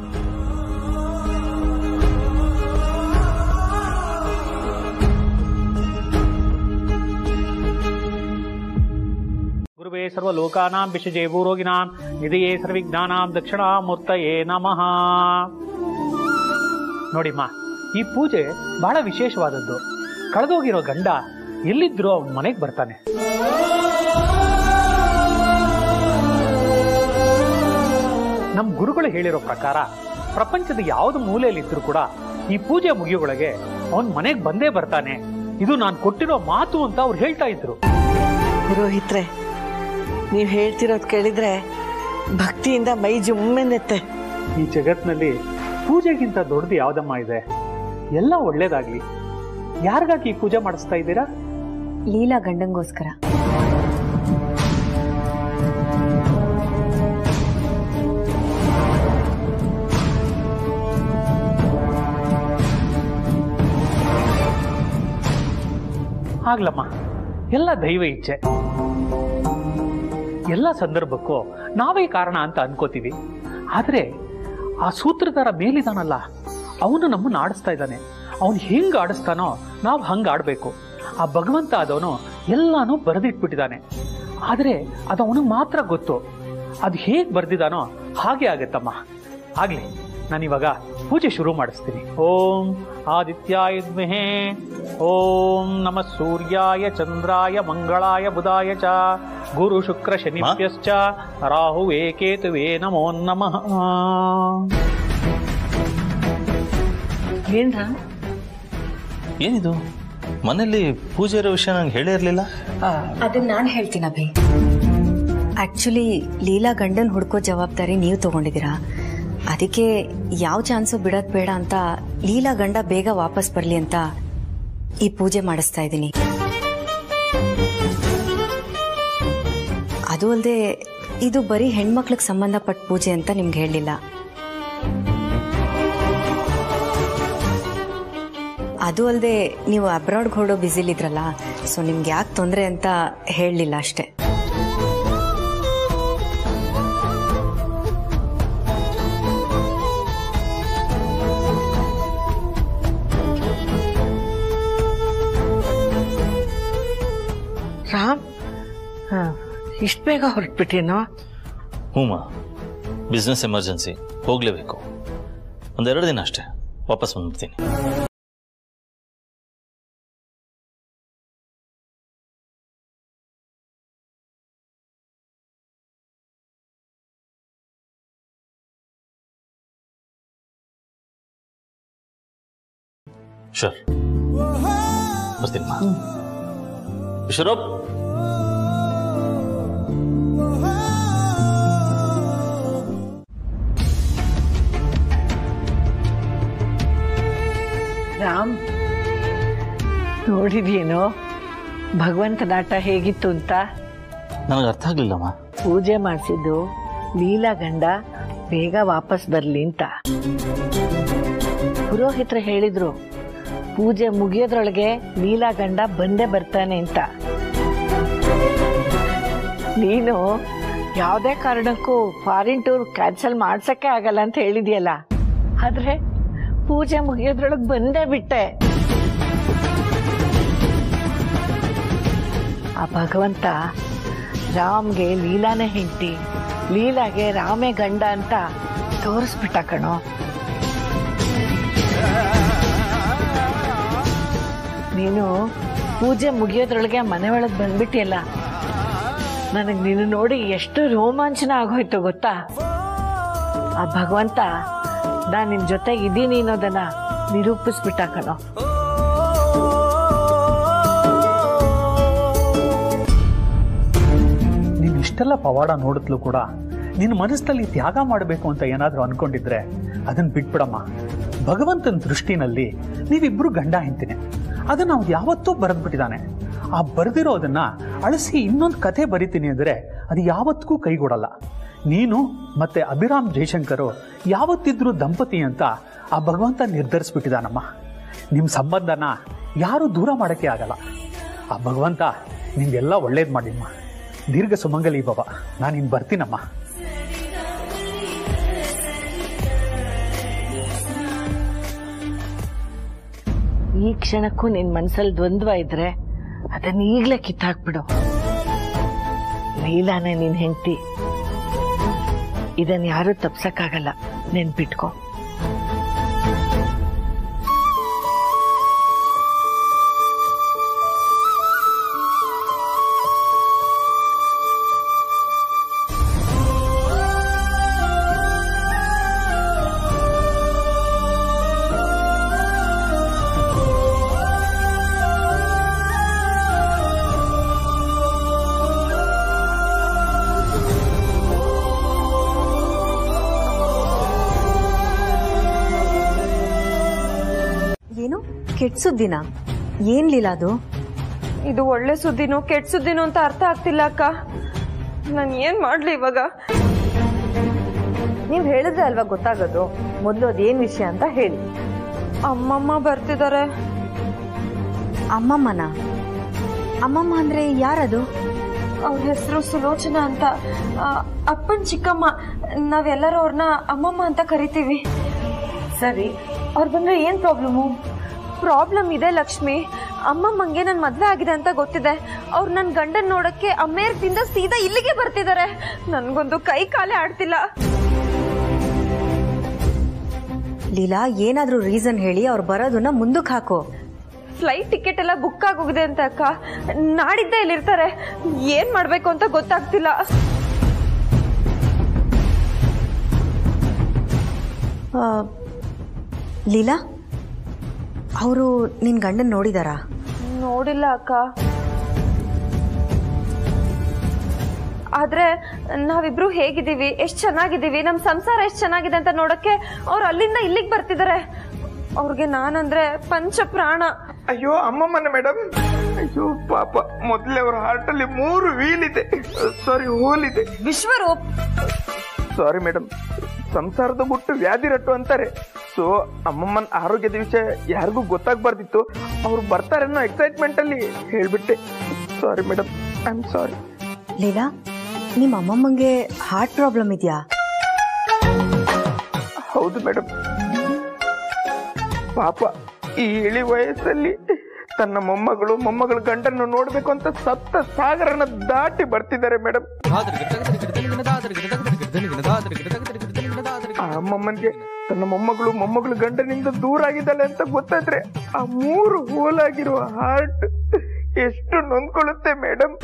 ಗುರುವೇ ಸರ್ವಲೋಕಾನಾಂ ವಿಷಜೇ ಭೂರೋಗಿನಾಂ ನಿಧಿಯೇ ಸರ್ವಿಜ್ಞಾನಾಂ ದಕ್ಷಿಣಾಮೂರ್ತಯೇ ನಮಃ ನೋಡಿಮ್ಮ ಈ ಪೂಜೆ ಬಹಳ ವಿಶೇಷವಾದದ್ದು ಕಳೆದೋಗಿರೋ ಗಂಡ ಎಲ್ಲಿದ್ರು ಅವನ ಮನೆಗೆ ಬರ್ತಾನೆ ನಮ್ಮ ಗುರುಗಳು ಹೇಳಿರೋ ಪ್ರಕಾರ ಪ್ರಪಂಚದ ಯಾವ್ದು ಮೂಲೆಯಲ್ಲಿದ್ರು ಕೂಡ ಈ ಪೂಜೆ ಮುಗಿಯೋಳಗೆ ಅವನ್ ಮನೆಗೆ ಬಂದೇ ಬರ್ತಾನೆ ಇದು ನಾನು ಕೊಟ್ಟಿರೋ ಮಾತು ಅಂತ ಅವ್ರು ಹೇಳ್ತಾ ಇದ್ರು ಪುರೋಹಿತ್ರೆ ನೀವು ಹೇಳ್ತಿರೋದು ಕೇಳಿದ್ರೆ ಭಕ್ತಿಯಿಂದ ಮೈ ಜುಮ್ಮೆನ್ನೆತ್ತೆ ಈ ಜಗತ್ನಲ್ಲಿ ಪೂಜೆಗಿಂತ ದೊಡ್ಡದು ಯಾವ್ದಮ್ಮ ಇದೆ ಎಲ್ಲ ಒಳ್ಳೇದಾಗ್ಲಿ ಯಾರಿಗಾಗಿ ಈ ಪೂಜೆ ಮಾಡಿಸ್ತಾ ಇದ್ದೀರಾ ಲೀಲಾ ಗಂಡಂಗೋಸ್ಕರ ಆಗ್ಲಮ್ಮ ಎಲ್ಲ ದೈವ ಇಚ್ಛೆ ಎಲ್ಲ ಸಂದರ್ಭಕ್ಕೂ ನಾವೇ ಕಾರಣ ಅಂತ ಅನ್ಕೋತೀವಿ ಆದ್ರೆ ಆ ಸೂತ್ರಧಾರ ಮೇಲಿದಾನಲ್ಲ ಅವನು ನಮ್ಮನ್ನ ಆಡಿಸ್ತಾ ಇದ್ದಾನೆ ಅವನು ಹೆಂಗ್ ಆಡಿಸ್ತಾನೋ ನಾವು ಹಂಗ ಆಡ್ಬೇಕು ಆ ಭಗವಂತ ಆದವನು ಎಲ್ಲಾನು ಬರೆದಿಟ್ಬಿಟ್ಟಿದ್ದಾನೆ ಆದ್ರೆ ಅದು ಅವನಿಗೆ ಮಾತ್ರ ಗೊತ್ತು ಅದು ಹೇಗ್ ಬರ್ದಿದಾನೋ ಹಾಗೆ ಆಗತ್ತಮ್ಮ ಆಗ್ಲಿ ನಾನಿವಾಗ ಪೂಜೆ ಶುರು ಮಾಡಿಸ್ತೀನಿ ಓಂ ಆದಿತ್ಯಾಯ ದ್ಮಹೇ ಓಂ ನಮ ಸೂರ್ಯಾಯ ಚಂದ್ರಾಯ ಮಂಗಳಾಯ ಬುಧಾಯ ಚ ಗುರು ಶುಕ್ರ ಶನಿಭ್ಯಶ್ಚ ರಾಹುವೇ ಕೇತುವೇ ನಮೋ ನಮಃ ಏನ್ರ ಏನಿದು ಮನೇಲಿ ಪೂಜೆ ಇರೋ ವಿಷಯ ನಂಗೆ ಹೇಳೇ ಇರಲಿಲ್ಲ ಅದನ್ನ ನಾನು ಹೇಳ್ತೀನಿ ಅಭಿ ಆಕ್ಚುಲಿ ಲೀಲಾ ಗಂಡನ್ ಹುಡ್ಕೋ ಜವಾಬ್ದಾರಿ ನೀವು ತಗೊಂಡಿದ್ದೀರಾ ಅದಕ್ಕೆ ಯಾವ ಚಾನ್ಸು ಬಿಡೋದ್ ಬೇಡ ಅಂತ ಲೀಲಾ ಗಂಡ ಬೇಗ ವಾಪಸ್ ಬರ್ಲಿ ಅಂತ ಈ ಪೂಜೆ ಮಾಡಿಸ್ತಾ ಇದ್ದೀನಿ ಅದು ಅಲ್ಲದೆ ಇದು ಬರೀ ಹೆಣ್ಮಕ್ಳಿಗೆ ಸಂಬಂಧಪಟ್ಟ ಪೂಜೆ ಅಂತ ನಿಮ್ಗೆ ಹೇಳಲಿಲ್ಲ ಅದು ಅಲ್ಲದೆ ನೀವು ಅಬ್ರಾಡ್ಗೆ ಹೊರಡೋ ಬ್ಯುಸಿಲಿದ್ರಲ್ಲ ಸೊ ನಿಮ್ಗೆ ಯಾಕೆ ತೊಂದರೆ ಅಂತ ಹೇಳಲಿಲ್ಲ ಅಷ್ಟೇ ರಾಮ್ ಇಷ್ಟು ಬೇಗ ಹೊರಟ್ಬಿಟ್ಟೇನೋ ಹ್ಞೂಮ್ಮ ಬಿಸ್ನೆಸ್ ಎಮರ್ಜೆನ್ಸಿ ಹೋಗಲೇಬೇಕು ಒಂದೆರಡು ದಿನ ಅಷ್ಟೇ ವಾಪಸ್ ಬಂದ್ಬಿಡ್ತೀನಿ ಶೋರ್ ಬರ್ತೀನಿ ಮಾ ವಿಶ್ವರೂಪ್ ರಾಮ್ ನೋಡಿದ್ಯೇನೋ ಭಗವಂತನಾಟ ಹೇಗಿತ್ತು ಅಂತ ನನಗೆ ಅರ್ಥ ಆಗ್ಲಿಲ್ಲಮ್ಮ ಪೂಜೆ ಮಾಡಿಸಿದ್ದು ಲೀಲಾ ಗಂಡ ಬೇಗ ವಾಪಸ್ ಬರ್ಲಿ ಅಂತ ಪುರೋಹಿತರು ಹೇಳಿದ್ರು ಪೂಜೆ ಮುಗಿಯೋದ್ರೊಳಗೆ ಲೀಲಾ ಗಂಡ ಬಂದೇ ಬರ್ತಾನೆ ಅಂತ ನೀನು ಯಾವುದೇ ಕಾರಣಕ್ಕೂ ಫಾರಿನ್ ಟೂರ್ ಕ್ಯಾನ್ಸಲ್ ಮಾಡ್ಸಕ್ಕೆ ಆಗಲ್ಲ ಅಂತ ಹೇಳಿದ್ಯಲ್ಲ ಆದ್ರೆ ಪೂಜೆ ಮುಗಿಯೋದ್ರೊಳಗೆ ಬಂದೇ ಬಿಟ್ಟೆ ಆ ಭಗವಂತ ರಾಮ್ಗೆ ಲೀಲಾನೇ ಹೆಂಡತಿ ಲೀಲಾಗೆ ರಾಮೇ ಗಂಡ ಅಂತ ತೋರಿಸ್ಬಿಟ್ಟ ಕಣೋ ನೀನು ಪೂಜೆ ಮುಗಿಯೋದ್ರೊಳಗೆ ಮನೆ ಒಳಗೆ ಬಂದ್ಬಿಟ್ಟಿಯಲ್ಲ ನನಗೆ ನೀನು ನೋಡಿ ಎಷ್ಟು ರೋಮಾಂಚನ ಆಗೋಯ್ತು ಗೊತ್ತಾ ಆ ಭಗವಂತ ನಾನು ನಿನ್ ಜೊತೆ ಇದ್ದೀನಿ ಅನ್ನೋದನ್ನ ನಿರೂಪಿಸ್ಬಿಟ್ಟ ಕಣೋ ನೀನು ಇಷ್ಟೆಲ್ಲ ಪವಾಡ ನೋಡಿದ್ಲು ಕೂಡ ನಿನ್ನ ಮನಸ್ಸಲ್ಲಿ ತ್ಯಾಗ ಮಾಡಬೇಕು ಅಂತ ಏನಾದರೂ ಅನ್ಕೊಂಡಿದ್ರೆ ಅದನ್ನ ಬಿಟ್ಬಿಡಮ್ಮ ಭಗವಂತನ ದೃಷ್ಟಿನಲ್ಲಿ ನೀವಿಬ್ರು ಗಂಡ ಹೆಂಡ್ತಿನೇ ಅದನ್ನ ಅವ್ನು ಯಾವತ್ತೂ ಬರೆದ್ಬಿಟ್ಟಿದ್ದಾನೆ ಆ ಬರೆದಿರೋದನ್ನ ಅಳಿಸಿ ಇನ್ನೊಂದು ಕಥೆ ಬರಿತೀನಿ ಅಂದರೆ ಅದು ಯಾವತ್ತಿಗೂ ಕೈಗೂಡಲ್ಲ ನೀನು ಮತ್ತೆ ಅಭಿರಾಮ್ ಜಯಶಂಕರು ಯಾವತ್ತಿದ್ರೂ ದಂಪತಿ ಅಂತ ಆ ಭಗವಂತ ನಿರ್ಧರಿಸ್ಬಿಟ್ಟಿದ್ದಾನಮ್ಮ ನಿಮ್ಮ ಸಂಬಂಧನ ಯಾರೂ ದೂರ ಮಾಡೋಕ್ಕೆ ಆಗಲ್ಲ ಆ ಭಗವಂತ ನಿಮ್ಗೆಲ್ಲ ಒಳ್ಳೇದು ಮಾಡಿಮ್ಮ ದೀರ್ಘ ಸುಮಂಗಲಿ ಬಾಬಾ ನಾನು ಇನ್ನು ಬರ್ತೀನಮ್ಮ ಈ ಕ್ಷಣಕ್ಕೂ ನಿನ್ ಮನ್ಸಲ್ಲಿ ದ್ವಂದ್ವ ಇದ್ರೆ ಅದನ್ನ ಈಗ್ಲೇ ಕಿತ್ತಾಕ್ಬಿಡು ಲೀಲಾನೇ ನಿನ್ ಹೆಂಡತಿ ಇದನ್ ಯಾರು ತಪ್ಸಕ್ಕಾಗಲ್ಲ ನೆನ್ಪಿಟ್ಕೋ ಏನು ಕೆಟ್ಟ ಸುದ್ದಿನ ಏನ್ ಲೀಲಾ ಅದು ಇದು ಒಳ್ಳೆ ಸುದ್ದಿನೋ ಕೆಟ್ಟ ಸುದ್ದಿನೋ ಅಂತ ಅರ್ಥ ಆಗ್ತಿಲ್ಲ ಅಕ್ಕ ನಾನು ಏನ್ ಮಾಡ್ಲಿ ಇವಾಗ ನೀವ್ ಹೇಳಿದ್ರೆ ಅಲ್ವಾ ಗೊತ್ತಾಗೋದು ಮೊದ್ಲು ಅದೇನ್ ವಿಷಯ ಅಂತ ಹೇಳಿ ಅಮ್ಮಮ್ಮ ಬರ್ತಿದ್ದಾರೆ ಅಮ್ಮಮ್ಮನ ಅಮ್ಮಮ್ಮ ಅಂದ್ರೆ ಯಾರದು ಅವ್ರ ಹೆಸರು ಸುಲೋಚನಾ ಅಂತ ಆ, ಅಪ್ಪನ್ ಚಿಕ್ಕಮ್ಮ ನಾವೆಲ್ಲರೂ ಅವ್ರನ್ನ ಅಮ್ಮಮ್ಮ ಅಂತ ಕರಿತೀವಿ ಸರಿ ಅವ್ರು ಬಂದ್ರೆ ಏನ್ ಪ್ರಾಬ್ಲಮು ಪ್ರಾಬ್ಲಮ್ ಇದೆ ಲಕ್ಷ್ಮಿ ಅಮ್ಮಮ್ಮಂಗೆ ನನ್ ಮದ್ವೆ ಆಗಿದೆ ಅಂತ ಗೊತ್ತಿದೆ ಅವ್ರು ನನ್ ಗಂಡನ್ ನೋಡಕ್ಕೆ ಅಮೇರಿಕದಿಂದ ಸೀದಾ ಇಲ್ಲಿಗೆ ಬರ್ತಿದ್ದಾರೆ ನನ್ಗೊಂದು ಕೈ ಕಾಲೇ ಆಡ್ತಿಲ್ಲ ಲೀಲಾ ಏನಾದ್ರೂ ರೀಸನ್ ಹೇಳಿ ಅವ್ರು ಬರೋದನ್ನ ಮುಂದಕ್ಕೆ ಹಾಕೋ ಫ್ಲೈಟ್ ಟಿಕೆಟ್ ಎಲ್ಲ ಬುಕ್ ಆಗೋಗಿದೆ ಅಂತ ಅಕ್ಕ ನಾಡಿದ್ದೆ ಇಲ್ಲಿರ್ತಾರೆ ಏನ್ ಮಾಡ್ಬೇಕು ಅಂತ ಗೊತ್ತಾಗ್ತಿಲ್ಲ ಆ, ಲೀಲಾ ಅವರು ನಿನ್ ಗಂಡನ್ ನೋಡಿದಾರಾ ನೋಡಿಲ್ಲ ಅಕ್ಕ ಆದ್ರೆ ನಾವಿಬ್ರು ಹೇಗಿದ್ದೀವಿ ಎಷ್ಟ್ ಚೆನ್ನಾಗಿದ್ದೀವಿ ನಮ್ ಸಂಸಾರ ಎಷ್ಟ್ ಚೆನ್ನಾಗಿದೆ ಅಂತ ನೋಡಕ್ಕೆ ಅವ್ರು ಅಲ್ಲಿಂದ ಇಲ್ಲಿಗೆ ಬರ್ತಿದ್ದಾರೆ ಅವ್ರಿಗೆ ನಾನಂದ್ರೆ ಪಂಚ ಪ್ರಾಣ ಅಯ್ಯೋ ಅಮ್ಮಮ್ಮನ ಮೇಡಮ್ ಅಯ್ಯೋ ಪಾಪ ಮೊದಲೇ ಅವ್ರ ಹಾರ್ಟ್ ಅಲ್ಲಿ ಮೂರು ವೀಲ್ ಇದೆ ಸಾರಿ ಹೋಲ್ ಇದೆ ವಿಶ್ವರೂಪ್ ಸಾರಿ ಮೇಡಮ್ ಸಂಸಾರದ ಗುಟ್ಟು ವ್ಯಾಧಿ ರಟ್ಟು ಅಂತಾರೆ ಸೊ ಅಮ್ಮಮ್ಮನ ಆರೋಗ್ಯದ ವಿಷಯ ಯಾರಿಗೂ ಗೊತ್ತಾಗ್ಬಾರ್ದಿತ್ತು ಅವ್ರು ಬರ್ತಾರೆ ಅನ್ನೋ ಎಕ್ಸೈಟ್ಮೆಂಟ್ ಅಲ್ಲಿ ಹೇಳ್ಬಿಟ್ಟೆ sorry madam I am sorry Leela ನಿಮ್ಮ ಅಮ್ಮಮ್ಮಂಗೆ ಹಾರ್ಟ್ ಪ್ರಾಬ್ಲಮ್ ಇದೆಯಾ ಹೌದು ಮೇಡಮ್ ಪಾಪ ಈ ಇಳಿ ವಯಸ್ಸಲ್ಲಿ ತನ್ನ ಮೊಮ್ಮಗಳು ಮೊಮ್ಮಗಳ ಗಂಡನ್ನು ನೋಡ್ಬೇಕು ಅಂತ ಸಪ್ತ ಸಾಗರನ ದಾಟಿ ಬರ್ತಿದ್ದಾರೆ ಮೇಡಮ್ ಆ ಅಮ್ಮಮ್ಮನ್ಗೆ ತನ್ನ ಮೊಮ್ಮಗಳು ಮೊಮ್ಮಗಳು ಗಂಡನಿಂದ ದೂರ ಆಗಿದ್ದಾಳೆ ಅಂತ ಗೊತ್ತಾದ್ರೆ ಆ ಮೂರು ಹೋಲಾಗಿರುವ ಹಾರ್ಟ್ ಎಷ್ಟು ನೊಂದ್ಕೊಳ್ಳುತ್ತೆ ಮೇಡಮ್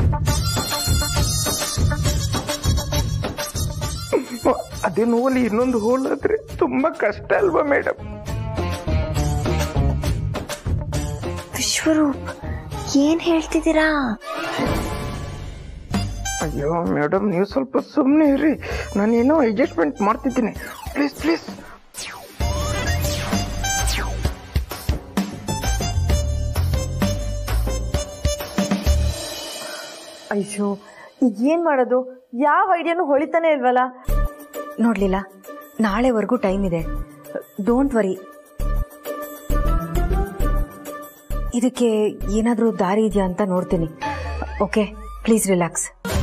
ಅದೇ ನೋವಲ್ಲಿ ಇನ್ನೊಂದು ಹೋಲ್ ಆದ್ರೆ ತುಂಬಾ ಕಷ್ಟ ಅಲ್ವಾ ಮೇಡಮ್ ವಿಶ್ವರೂಪ್ ಏನ್ ಹೇಳ್ತಿದ್ದೀರಾ ಅಯ್ಯೋ ಮೇಡಮ್ ನೀವು ಸ್ವಲ್ಪ ಸುಮ್ಮನೆ ಇರಿ ನಾನೇನೋ ಅಡ್ಜಸ್ಟ್ಮೆಂಟ್ ಮಾಡ್ತಿದ್ದೀನಿ ಪ್ಲೀಸ್ ಪ್ಲೀಸ್ ಅಯ್ಯೋ ಈಗ ಏನ್ ಮಾಡೋದು ಯಾವ ಐಡಿಯಾನು ಹೊಳಿತಾನೆ ಇಲ್ವಲ್ಲ ನೋಡ್ಲಿಲ್ಲ ನಾಳೆವರೆಗೂ ಟೈಮ್ ಇದೆ ಡೋಂಟ್ ವರಿ ಇದಕ್ಕೆ ಏನಾದರೂ ದಾರಿ ಇದೆಯಾ ಅಂತ ನೋಡ್ತೀನಿ ಓಕೆ ಪ್ಲೀಸ್ ರಿಲ್ಯಾಕ್ಸ್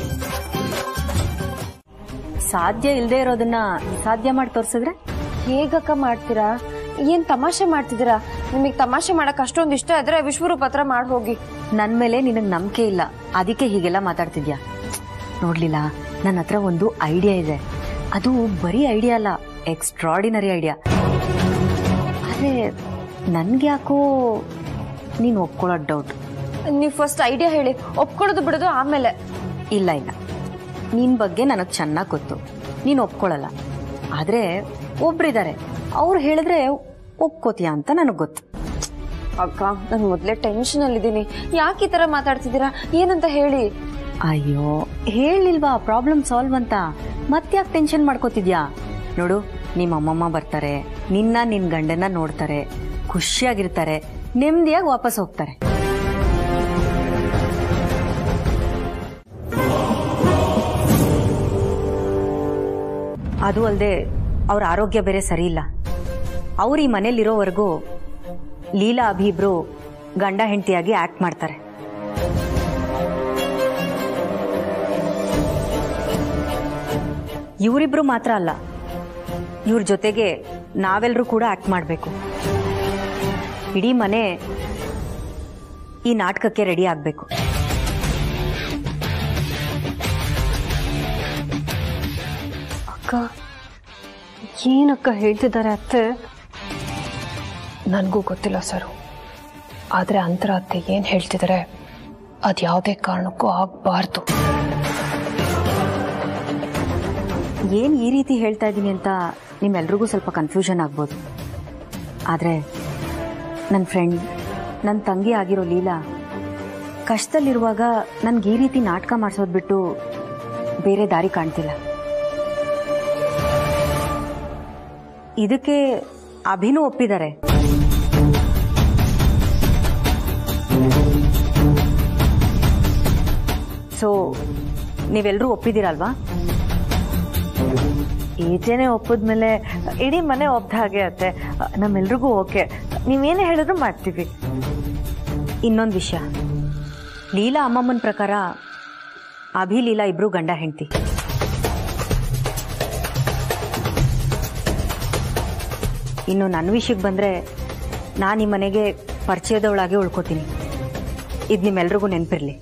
ಸಾಧ್ಯ ಇಲ್ಲದೆ ಇರೋದನ್ನ ಸಾಧ್ಯ ಮಾಡಿ ತೋರಿಸಿದ್ರೆ ಹೇಗಕ್ಕ ಮಾಡ್ತೀರಾ ಏನ್ ತಮಾಷೆ ಮಾಡ್ತಿದ್ದೀರಾ ನಿಮಗೆ ತಮಾಷೆ ಮಾಡಕ್ ಅಷ್ಟೊಂದು ಇಷ್ಟ ಇದ್ರೆ ವಿಶ್ವರೂಪ್ ಹತ್ರ ಮಾಡಿ ಹೋಗಿ ನನ್ನ ಮೇಲೆ ನಿನಗೆ ನಂಬಿಕೆ ಇಲ್ಲ ಅದಕ್ಕೆ ಹೀಗೆಲ್ಲ ಮಾತಾಡ್ತಿದ್ಯಾ ನೋಡ್ಲಿಲ್ಲ ನನ್ನ ಹತ್ರ ಒಂದು ಐಡಿಯಾ ಇದೆ ಅದು ಬರೀ ಐಡಿಯಾ ಅಲ್ಲ ಎಕ್ಸ್ಟ್ರಾಡಿನರಿ ಐಡಿಯಾ ಆದರೆ ನನ್ಗೆ ಯಾಕೋ ನೀನು ಒಪ್ಕೊಳ್ಳೋದು ಡೌಟ್ ನೀವು ಫಸ್ಟ್ ಐಡಿಯಾ ಹೇಳಿ ಒಪ್ಕೊಳ್ಳೋದು ಬಿಡೋದು ಆಮೇಲೆ ಇಲ್ಲ ಇಲ್ಲ ನಿನ್ ಬಗ್ಗೆ ನನಗೆ ಚೆನ್ನಾಗಿ ಗೊತ್ತು ನೀನು ಒಪ್ಕೊಳ್ಳಲ್ಲ ಆದರೆ ಒಬ್ರಿದ್ದಾರೆ ಅವ್ರು ಹೇಳಿದ್ರೆ ಒಪ್ಕೋತೀಯ ಅಂತ ನನಗೆ ಗೊತ್ತು ಅಕ್ಕ ನಾನು ಮೊದಲೇ ಟೆನ್ಷನ್ ಅಲ್ಲಿದ್ದೀನಿ ಯಾಕೆ ಈ ತರ ಮಾತಾಡ್ತಿದ್ದೀರಾ ಏನಂತ ಹೇಳಿ ಅಯ್ಯೋ ಹೇಳಿಲ್ವಾ ಪ್ರಾಬ್ಲಮ್ ಸಾಲ್ವ್ ಅಂತ ಮತ್ತ್ಯಾಕೆ ಟೆನ್ಷನ್ ಮಾಡ್ಕೋತಿದ್ಯಾ ನೋಡು ನಿಮ್ಮ ಅಮ್ಮಮ್ಮ ಬರ್ತಾರೆ ನಿನ್ನ ನಿನ್ ಗಂಡನ ನೋಡ್ತಾರೆ ಖುಷಿಯಾಗಿರ್ತಾರೆ ನೆಮ್ಮದಿಯಾಗಿ ವಾಪಸ್ ಹೋಗ್ತಾರೆ ಅದು ಅಲ್ಲದೆ ಅವ್ರ ಆರೋಗ್ಯ ಬೇರೆ ಸರಿ ಇಲ್ಲ ಅವ್ರು ಈ ಮನೇಲಿರೋವರೆಗೂ ಲೀಲಾ ಅಭಿ ಇಬ್ರು ಗಂಡ ಹೆಂಡತಿಯಾಗಿ ಆಕ್ಟ್ ಮಾಡ್ತಾರೆ ಇವರಿಬ್ರು ಮಾತ್ರ ಅಲ್ಲ ಇವ್ರ ಜೊತೆಗೆ ನಾವೆಲ್ಲರೂ ಕೂಡ ಆಕ್ಟ್ ಮಾಡಬೇಕು ಇಡೀ ಮನೆ ಈ ನಾಟಕಕ್ಕೆ ರೆಡಿ ಆಗಬೇಕು ಅಕ್ಕ ಏನಕ್ಕ ಹೇಳ್ತಿದ್ದಾರೆ ಅತ್ತೆ ನನಗೂ ಗೊತ್ತಿಲ್ಲ ಸರು ಆದರೆ ಅಂತರ ಅತ್ತೆ ಏನು ಹೇಳ್ತಿದ್ದಾರೆ ಅದು ಯಾವುದೇ ಕಾರಣಕ್ಕೂ ಆಗಬಾರ್ದು ಏನು ಈ ರೀತಿ ಹೇಳ್ತಾ ಇದ್ದೀನಿ ಅಂತ ನಿಮ್ಮೆಲ್ರಿಗೂ ಸ್ವಲ್ಪ ಕನ್ಫ್ಯೂಷನ್ ಆಗ್ಬೋದು ಆದರೆ ನನ್ನ ಫ್ರೆಂಡ್ ನನ್ನ ತಂಗಿ ಆಗಿರೋ ಲೀಲಾ ಕಷ್ಟದಲ್ಲಿರುವಾಗ ನನ್ಗೆ ಈ ರೀತಿ ನಾಟಕ ಮಾಡಿಸೋದು ಬಿಟ್ಟು ಬೇರೆ ದಾರಿ ಕಾಣ್ತಿಲ್ಲ ಇದಕ್ಕೆ ಅಭಿನೂ ಒಪ್ಪಿದ್ದಾರೆ ಸೊ ನೀವೆಲ್ಲರೂ ಒಪ್ಪಿದ್ದೀರಲ್ವಾ ಈಚೆನೆ ಒಪ್ಪದ್ಮೇಲೆ ಇಡೀ ಮನೆ ಒಪ್ದ ಹಾಗೆ ಅತ್ತೆ ನಮ್ಮೆಲ್ರಿಗೂ ಓಕೆ ನೀವೇನೇ ಹೇಳಿದ್ರು ಮಾಡ್ತೀವಿ ಇನ್ನೊಂದು ವಿಷಯ ಲೀಲಾ ಅಮ್ಮಮ್ಮನ ಪ್ರಕಾರ ಅಭಿ ಲೀಲಾ ಇಬ್ರು ಗಂಡ ಹೆಂಡತಿ ಇನ್ನು ನನ್ನ ವಿಷಯಕ್ಕೆ ಬಂದರೆ ನಾನು ಈ ಮನೆಗೆ ಪರಿಚಯದವಳಾಗಿ ಉಳ್ಕೋತೀನಿ ಇದು ನಿಮ್ಮೆಲ್ರಿಗೂ ನೆನಪಿರಲಿ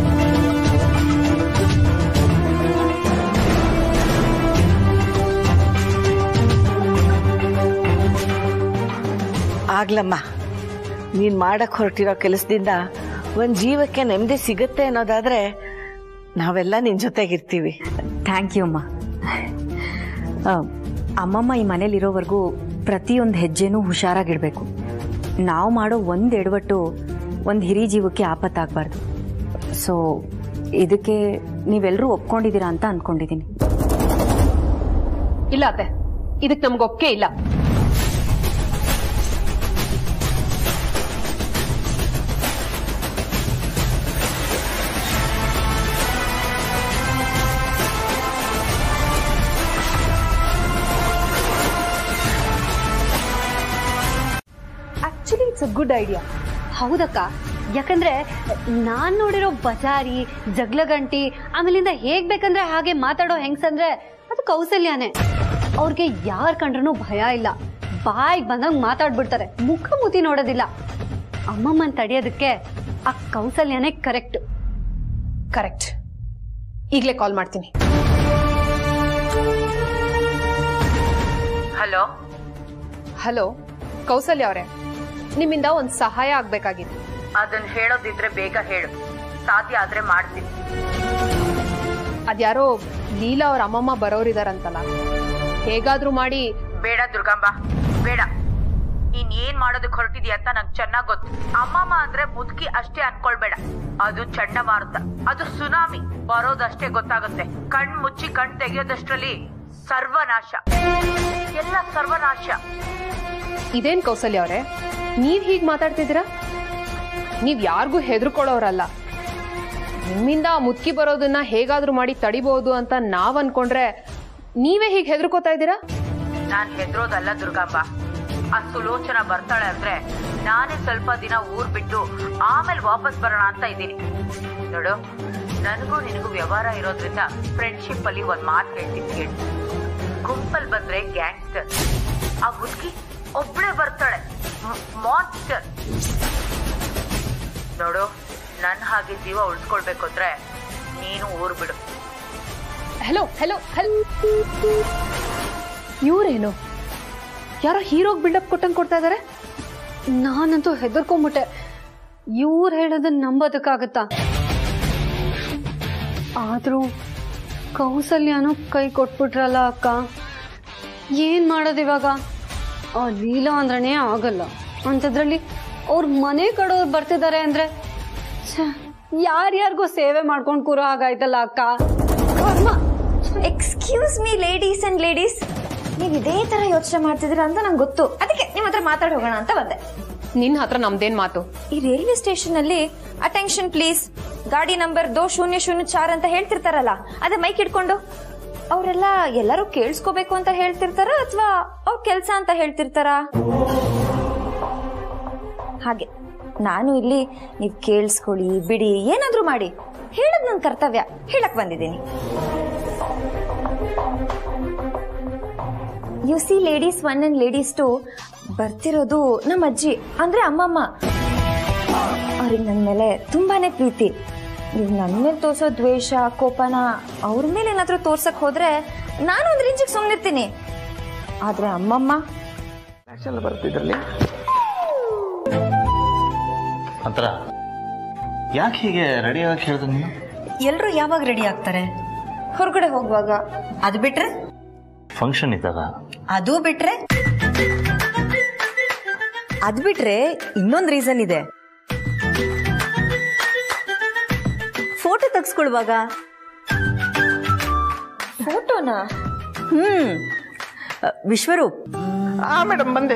ಆಗ್ಲಮ್ಮ ನೀನ್ ಮಾಡಕ್ ಹೊರಟಿರೋ ಕೆಲಸದಿಂದ ಒಂದ್ ಜೀವಕ್ಕೆ ನೆಮ್ಮದಿ ಸಿಗುತ್ತೆ ಅನ್ನೋದಾದ್ರೆ ನಾವೆಲ್ಲ ನಿನ್ ಜೊತೆಗಿರ್ತೀವಿ ಥ್ಯಾಂಕ್ ಯು ಅಮ್ಮ ಆ, ಅಮ್ಮಮ್ಮ ಈ ಮನೇಲಿರೋವರೆಗೂ ಪ್ರತಿಯೊಂದು ಹೆಜ್ಜೆನೂ ಹುಷಾರಾಗಿಡಬೇಕು ನಾವು ಮಾಡೋ ಒಂದು ಎಡವಟ್ಟು ಒಂದು ಹಿರಿ ಜೀವಕ್ಕೆ ಆಪತ್ತಾಗಬಾರ್ದು ಸೊ ಇದಕ್ಕೆ ನೀವೆಲ್ಲರೂ ಒಪ್ಕೊಂಡಿದ್ದೀರಾ ಅಂತ ಅಂದ್ಕೊಂಡಿದ್ದೀನಿ ಇಲ್ಲ ಅತ್ತೆ ಇದಕ್ಕೆ ನಮ್ಗೆ ಒಪ್ಪಿಗೆ ಇಲ್ಲ actually it's a good idea ಹೌದಕ್ಕ ಯಾಕಂದ್ರೆ ನಾನ್ ನೋಡಿರೋ ಬಜಾರಿ ಜಗ್ಲಗಂಟಿ ಆಮೇಲಿಂದ ಹೇಗ್ ಬೇಕಂದ್ರೆ ಹಾಗೆ ಮಾತಾಡೋ ಹೆಂಗ್ಸಂದ್ರೆ ಅದು ಕೌಸಲ್ಯನೇ ಅವ್ರಿಗೆ ಯಾರ್ ಕಂಡ್ರೂ ಭಯ ಇಲ್ಲ ಬಾಯಿಗೆ ಬಂದಂಗ್ ಮಾತಾಡ್ಬಿಡ್ತಾರೆ ಮುಖ ಮುತಿ ನೋಡೋದಿಲ್ಲ ಅಮ್ಮಮ್ಮನ್ ತಡಿಯೋದಕ್ಕೆ ಆ ಕೌಸಲ್ಯನೇ ಕರೆಕ್ಟ್ ಕರೆಕ್ಟ್ ಈಗಲೇ ಕಾಲ್ ಮಾಡ್ತೀನಿ ಹಲೋ ಹಲೋ ಕೌಸಲ್ಯ ಅವರೇ ನಿಮ್ಮಿಂದ ಒಂದು ಸಹಾಯ ಆಗ್ಬೇಕಾಗಿತ್ತು ಅದನ್ನ ಹೇಳೋದಿದ್ರೆ ಬೇಗ ಹೇಳು ಸಾಧ್ಯ ಆದ್ರೆ ಮಾಡ್ತೀನಿ ಅದ್ಯಾರೋ ಲೀಲಾ ಅವ್ರ ಅಮ್ಮಮ್ಮ ಬರೋರಿದಾರಂತಲ್ಲ ಹೇಗಾದ್ರೂ ಮಾಡಿ ಬೇಡ ದುರ್ಗಂಬ ಬೇಡ ನೀನ್ ಏನ್ ಮಾಡೋದಕ್ಕೆ ಹೊರಟಿದ್ಯಾ ಅಂತ ನಂಗೆ ಚೆನ್ನಾಗ್ ಗೊತ್ತು ಅಮ್ಮಮ್ಮ ಅಂದ್ರೆ ಮುದುಕಿ ಅಷ್ಟೇ ಅನ್ಕೊಳ್ಬೇಡ ಅದು ಚಂಡಮಾರುತ ಅದು ಸುನಾಮಿ ಬರೋದಷ್ಟೇ ಗೊತ್ತಾಗುತ್ತೆ ಕಣ್ ಮುಚ್ಚಿ ಕಣ್ ತೆಗೆಯೋದಷ್ಟರಲ್ಲಿ ಸರ್ವನಾಶ ಎಲ್ಲ ಸರ್ವನಾಶ ಇದೇನ್ ಕೌಸಲ್ಯ ಅವರೇ ನೀವ್ ಹೀಗ್ ಮಾತಾಡ್ತಿದ್ದೀರಾ ನೀವ್ ಯಾರಿಗೂ ಹೆದರ್ಕೊಳ್ಳೋರಲ್ಲ ನಿಮ್ಮಿಂದ ಆ ಮುತ್ಕಿ ಬರೋದನ್ನ ಹೇಗಾದ್ರೂ ಮಾಡಿ ತಡಿಬಹುದು ಅಂತ ನಾವ್ ಅನ್ಕೊಂಡ್ರೆ ನೀವೇ ಹೀಗ್ ಹೆದರ್ಕೋತಾ ಇದ್ದೀರಾ ನಾನ್ ಹೆದ್ರೋದಲ್ಲ ದುರ್ಗಾಂಬ ಆ ಸುಲೋಚನ ಬರ್ತಾಳೆ ಅಂದ್ರೆ ನಾನೇ ಸ್ವಲ್ಪ ದಿನ ಊರ್ ಬಿಟ್ಟು ಆಮೇಲೆ ವಾಪಸ್ ಬರೋಣ ಅಂತ ಇದ್ದೀನಿ ನೋಡು ನನಗೂ ನಿನಗೂ ವ್ಯವಹಾರ ಇರೋದ್ರಿಂದ ಫ್ರೆಂಡ್ಶಿಪ್ ಅಲ್ಲಿ ಒಂದ್ ಮಾತು ಹೇಳ್ತೀನಿ ಕೇಳಿ ಗುಂಪಲ್ ಬಂದ್ರೆ ಗ್ಯಾಂಗ್ಸ್ಟರ್ ಆ ಹುಡುಗಿ ಒಬ್ಳೆ ಬರ್ತಾಳೆ ಮಾನ್ಸ್ಟರ್ ನೋಡು ನನ್ ಹಾಗೆ ಜೀವ ಉಳಿಸ್ಕೊಳ್ಬೇಕು ಅಂದ್ರೆ ನೀನು ಊರ್ ಬಿಡು ಹೆಲೋ ಹೆಲೋ ಹೆಲ್ ಇವ್ರೇನು ಯಾರೋ ಹೀರೋಗ್ ಬಿಲ್ಡಪ್ ಕೊಟ್ಟಂಗ್ ಕೊಡ್ತಾ ಇದಾರೆ ನಾನಂತೂ ಹೆದರ್ಕೊಂಬಿಟ್ಟೆ ಇವ್ರು ಹೇಳೋದನ್ನ ನಂಬೋದಕ್ಕಾಗತ್ತಾ ಆದ್ರೂ ಕೌಸಲ್ಯನೂ ಕೈ ಕೊಟ್ಬಿಟ್ರಲ್ಲ ಅಕ್ಕ ಏನ್ ಮಾಡೋದಿವಾಗ ಆ ಲೀಲಾ ಅಂದ್ರನೇ ಆಗಲ್ಲ ಅಂಥದ್ರಲ್ಲಿ ಅವ್ರ ಮನೆ ಕಡೆಯವ್ರು ಬರ್ತಿದ್ದಾರೆ ಅಂದ್ರೆ ಯಾರ್ಯಾರಿಗೋ ಸೇವೆ ಮಾಡ್ಕೊಂಡು ಕೂರೋ ಹಾಗಾಯ್ತಲ್ಲ ಅಕ್ಕ ಕರ್ಮ. Excuse me ladies and ladies ನೀವು ಇದೇ ತರ ಯೋಚನೆ ಮಾಡ್ತಿದ್ದೀರಾ ಅಂತ ನಂಗೆ ಗೊತ್ತು ಅದಕ್ಕೆ ನಿಮ್ಮ ಹತ್ರ ಮಾತಾಡಿ ಹೋಗೋಣ ಅಂತ ಬಂದೆ ನಿನ್ ಹತ್ರ ನಮ್ದೇನ್ ಮಾತು ಈ ರೈಲ್ವೆ ಸ್ಟೇಷನ್ ಅಲ್ಲಿ ಅಟೆನ್ಷನ್ ಪ್ಲೀಸ್ ಗಾಡಿ ನಂಬರ್ ದೋ ಶೂನ್ಯ ಶೂನ್ಯ ಚಾರ್ ಅಂತ ಹೇಳ್ತಿರ್ತಾರಲ್ಲ ಅದೇ ಮೈಕ್ ಇಟ್ಕೊಂಡು ಅವರೆಲ್ಲ ಎಲ್ಲರೂ ಕೇಳಿಸ್ಕೋಬೇಕು ಅಂತ ಹೇಳ್ತಿರ್ತಾರ ಅಥವಾ ಅವ್ರ ಕೆಲ್ಸ ಅಂತ ಹೇಳ್ತಿರ್ತಾರ ಹಾಗೆ ನಾನು ಇಲ್ಲಿ ನೀವು ಕೇಳಿಸ್ಕೊಳ್ಳಿ ಬಿಡಿ ಏನಾದ್ರೂ ಮಾಡಿ ಹೇಳದ್ ನನ್ನ ಕರ್ತವ್ಯ ಹೇಳಕ್ ಬಂದಿದ್ದೀನಿ you see ladies one and ladies two ಬರ್ತಿರೋದು ನಮ್ಮ ಅಜ್ಜಿ ಅಂದ್ರೆ ಅಮ್ಮಮ್ಮ ಅವ್ರಿಗೆ ನನ್ನ ಮೇಲೆ ತುಂಬಾನೇ ಪ್ರೀತಿ ನೀವು ನನ್ನ ಮೇಲೆ ತೋರ್ಸೋ ದ್ವೇಷ ಕೋಪನ ಅವ್ರ ಮೇಲೆ ಏನಾದ್ರೂ ತೋರ್ಸಕ್ ಹೋದ್ರೆ ನಾನು ಒಂದ್ ರೇಂಜಿಗೆ ಸುಮ್ಮನಿರ್ತೀನಿ ಆದ್ರೆ ಅಮ್ಮಮ್ಮ ಎಲ್ಲ ಬರ್ತಿದ್ರಲ್ಲಿ ಅಂತರ ಯಾಕೆ ಹೀಗೆ ರೆಡಿ ಆಗಿ ಹೇಳ್ದೆ ನೀನು ಎಲ್ರು ಯಾವಾಗ ರೆಡಿ ಆಗ್ತಾರೆ ಹೊರಗಡೆ ಹೋಗುವಾಗ ಅದು ಬಿಟ್ರೆ ಫಂಕ್ಷನ್ ಇದ್ದಾಗ ಅದು ಬಿಟ್ರೆ ಅದ್ ಬಿಟ್ರೆ ಇನ್ನೊಂದ್ ರೀಸನ್ ಇದೆ ಫೋಟೋ ತೆಗ್ಸ್ಕೊಳ್ವಾಗ ಫೋಟೋನಾ ಹ್ಮ್ ಅ, ವಿಶ್ವರೂಪ್ ಆ ಮೇಡಮ್ ಬಂದೆ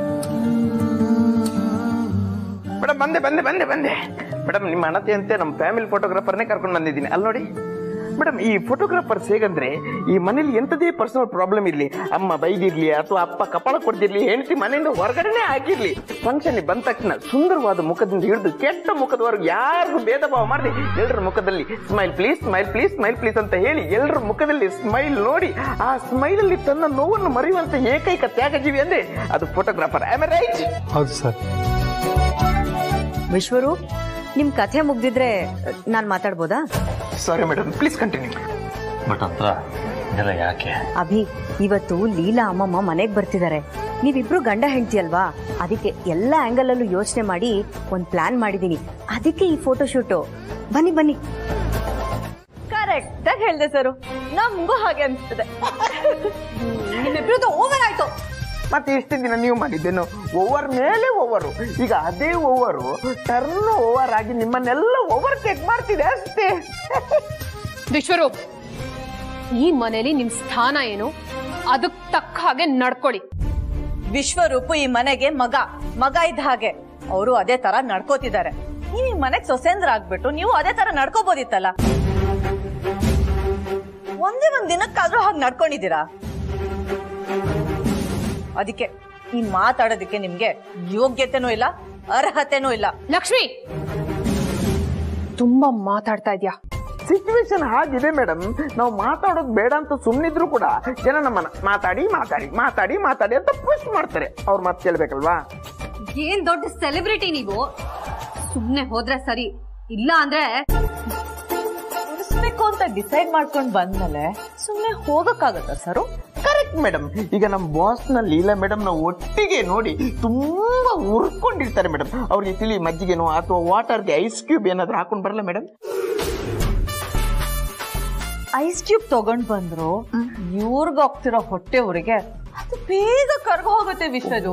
ಮೇಡಮ್ ಬಂದೆ ಬಂದೆ ಬಂದೆ ಬಂದೆ ಮೇಡಮ್ ನಿಮ್ಮ ಅಣತಿ ಅಂತೆ ನಮ್ಮ ಫ್ಯಾಮಿಲಿ ಫೋಟೋಗ್ರಾಫರ್ನೇ ಕರ್ಕೊಂಡು ಬಂದಿದ್ದೀನಿ ಅಲ್ಲಿ ನೋಡಿ ಮೇಡಮ್ ಈ ಫೋಟೋಗ್ರಾಫರ್ಸ್ ಹೇಗಂದ್ರೆ ಈ ಮನೇಲಿ ಎಂಥದೇ ಪರ್ಸನಲ್ ಪ್ರಾಬ್ಲಮ್ ಇರ್ಲಿ ಅಮ್ಮ ಬೈದಿರ್ಲಿ ಅಥವಾ ಅಪ್ಪ ಕಪಾಳ ಕೊಡ್ತಿರ್ಲಿ ಹೆಂಡತಿ ಮನೆಯಿಂದ ಹೊರಗಡೆನೆ ಹಾಕಿರ್ಲಿ ಫಂಕ್ಷನ್ ಬಂದ ತಕ್ಷಣ ಸುಂದರವಾದ ಮುಖದಿಂದ ಹಿಡಿದು ಕೆಟ್ಟ ಮುಖದವರೆಗೂ ಯಾರಿಗೂ ಭೇದ ಭಾವ ಮಾಡದೆ ಎಲ್ಲರ ಮುಖದಲ್ಲಿ smile please smile please smile please ಅಂತ ಹೇಳಿ ಎಲ್ಲರ ಮುಖದಲ್ಲಿ ಸ್ಮೈಲ್ ನೋಡಿ ಆ ಸ್ಮೈಲ್ ಅಲ್ಲಿ ತನ್ನ ನೋವನ್ನು ಮರೆಯುವಂತ ಏಕೈಕ ತ್ಯಾಗಜೀವಿ ಅಂದ್ರೆ ಅದು ಫೋಟೋಗ್ರಾಫರ್ ಆಮ್ ರೈಟ್ ಹೌದು ಸರ್ ವಿಶ್ವರೂಪ್ ನಿಮ್ ಕಥೆ ಮುಗ್ದಿದ್ರೆ ನಾನ್ ಮಾತಾಡ್ಬೋದಾ sorry madam please continue but ಅಂತರ ಇದೆಲ್ಲ ಯಾಕೆ ಅಭಿ ಇವತ್ತು ಲೀಲಾ ಅಮ್ಮಮ್ಮ ಮನೆಗ್ ಬರ್ತಿದ್ದಾರೆ ನೀವಿಬ್ರು ಗಂಡ ಹೆಂಡತಿ ಅಲ್ವಾ ಅದಕ್ಕೆ ಎಲ್ಲ ಆಂಗಲ್ ಅಲ್ಲೂ ಯೋಚನೆ ಮಾಡಿ ಒಂದ್ ಪ್ಲಾನ್ ಮಾಡಿದೀನಿ ಅದಕ್ಕೆ ಈ ಫೋಟೋ ಶೂಟು ಬನ್ನಿ ಬನ್ನಿ ಕರೆಕ್ಟ್ ಆಗಿ ಹೇಳ್ದೆ ಸರು ನಮಗೂ ಹಾಗೆ ಅನ್ಸ್ತದೆ ನಿಮ್ಮಿಬ್ರದ್ದು ಓವರ್ ಆಯ್ತು ಮತ್ತೆ ಇಷ್ಟು ದಿನ ನೀವು ಮಾಡಿದ್ದೇನು ಓವರ್ ಮೇಲೆ ಓವರು ಈಗ ಅದೇ ಓವರು ಟರ್ನ್ ಓವರ್ ಆಗಿ ನಿಮ್ಮನ್ನೆಲ್ಲ ಓವರ್ ಟೇಕ್ ಮಾಡ್ತಿದೆ ಅಷ್ಟೇ ವಿಶ್ವರೂಪ್ ಈ ಮನೇಲಿ ನಿಮ್ ಸ್ಥಾನ ಏನು ಅದಕ್ ತಕ್ಕ ಹಾಗೆ ನಡ್ಕೊಳ್ಳಿ ವಿಶ್ವರೂಪು ಈ ಮನೆಗೆ ಮಗ ಮಗ ಇದ್ದ ಹಾಗೆ ಅವರು ಅದೇ ತರ ನಡ್ಕೋತಿದ್ದಾರೆ ನೀವು ಈ ಮನೆಗ್ ಸೊಸೇಂದ್ರ ಆಗ್ಬಿಟ್ಟು ನೀವು ಅದೇ ತರ ನಡ್ಕೋಬೋದಿತ್ತಲ್ಲ ಒಂದೇ ಒಂದ್ ದಿನಕ್ಕಾದ್ರೂ ಹಾಗೆ ನಡ್ಕೊಂಡಿದ್ದೀರಾ ಅದಕ್ಕೆ ಈ ಮಾತಾಡೋದಕ್ಕೆ ನಿಮ್ಗೆ ಯೋಗ್ಯತೆನೂ ಇಲ್ಲ ಅರ್ಹತೆನೂ ಇಲ್ಲ ಲಕ್ಷ್ಮಿ ತುಂಬಾ ಮಾತಾಡ್ತಾ ಇದ್ಯಾ ಸಿಚುವೇಶನ್ ಹಾಗಿದೆ ಮೇಡಮ್ ನಾವು ಮಾತಾಡೋದು ಬೇಡ ಅಂತ ಸುಮ್ಮನಿದ್ರು ಕೂಡ ಜನ ನಮ್ಮನ್ನ ಮಾತಾಡಿ ಮಾತಾಡಿ ಮಾತಾಡಿ ಮಾತಾಡಿ ಅಂತ ಪುಷ್ ಮಾಡ್ತಾರೆ ಅವ್ರ ಮಾತು ಕೇಳ್ಬೇಕಲ್ವಾ ಏನ್ ದೊಡ್ಡ ಸೆಲೆಬ್ರಿಟಿ ನೀವು ಸುಮ್ನೆ ಹೋದ್ರೆ ಸರಿ ಇಲ್ಲ ಅಂದ್ರೆ ಉಳಿಸ್ಬೇಕು ಅಂತ ಡಿಸೈಡ್ ಮಾಡ್ಕೊಂಡ್ ಬಂದ್ಮೇಲೆ ಸುಮ್ನೆ ಹೋಗಕ್ಕಾಗತ್ತ ಸರು ಕರೆಕ್ಟ್ ಮೇಡಮ್ ಈಗ ನಮ್ಮ ಬಾಸ್ ನ ಲೀಲಾ ಮೇಡಮ್ ನ ಒಟ್ಟಿಗೆ ನೋಡಿ ತುಂಬಾ ಉರ್ಕೊಂಡಿರ್ತಾರೆ ಮೇಡಮ್ ಅವ್ರಿಗೆ ತಿಳಿ ಮಜ್ಜಿಗೆನೋ ಅಥವಾ ವಾಟರ್ಗೆ ಐಸ್ ಕ್ಯೂಬ್ ಏನಾದ್ರು ಹಾಕೊಂಡ್ ಬರಲ್ಲ ಮೇಡಮ್ ಐಸ್ ಟ್ಯೂಬ್ ತಗೊಂಡ್ ಬಂದ್ರು ಇವ್ರಿಗೆ ಹೋಗ್ತಿರೋ ಹೊಟ್ಟೆ ಊರಿಗೆ ಅದು ಬೇಗ ಕರ್ಗ ಹೋಗುತ್ತೆ ವಿಶ್ವದು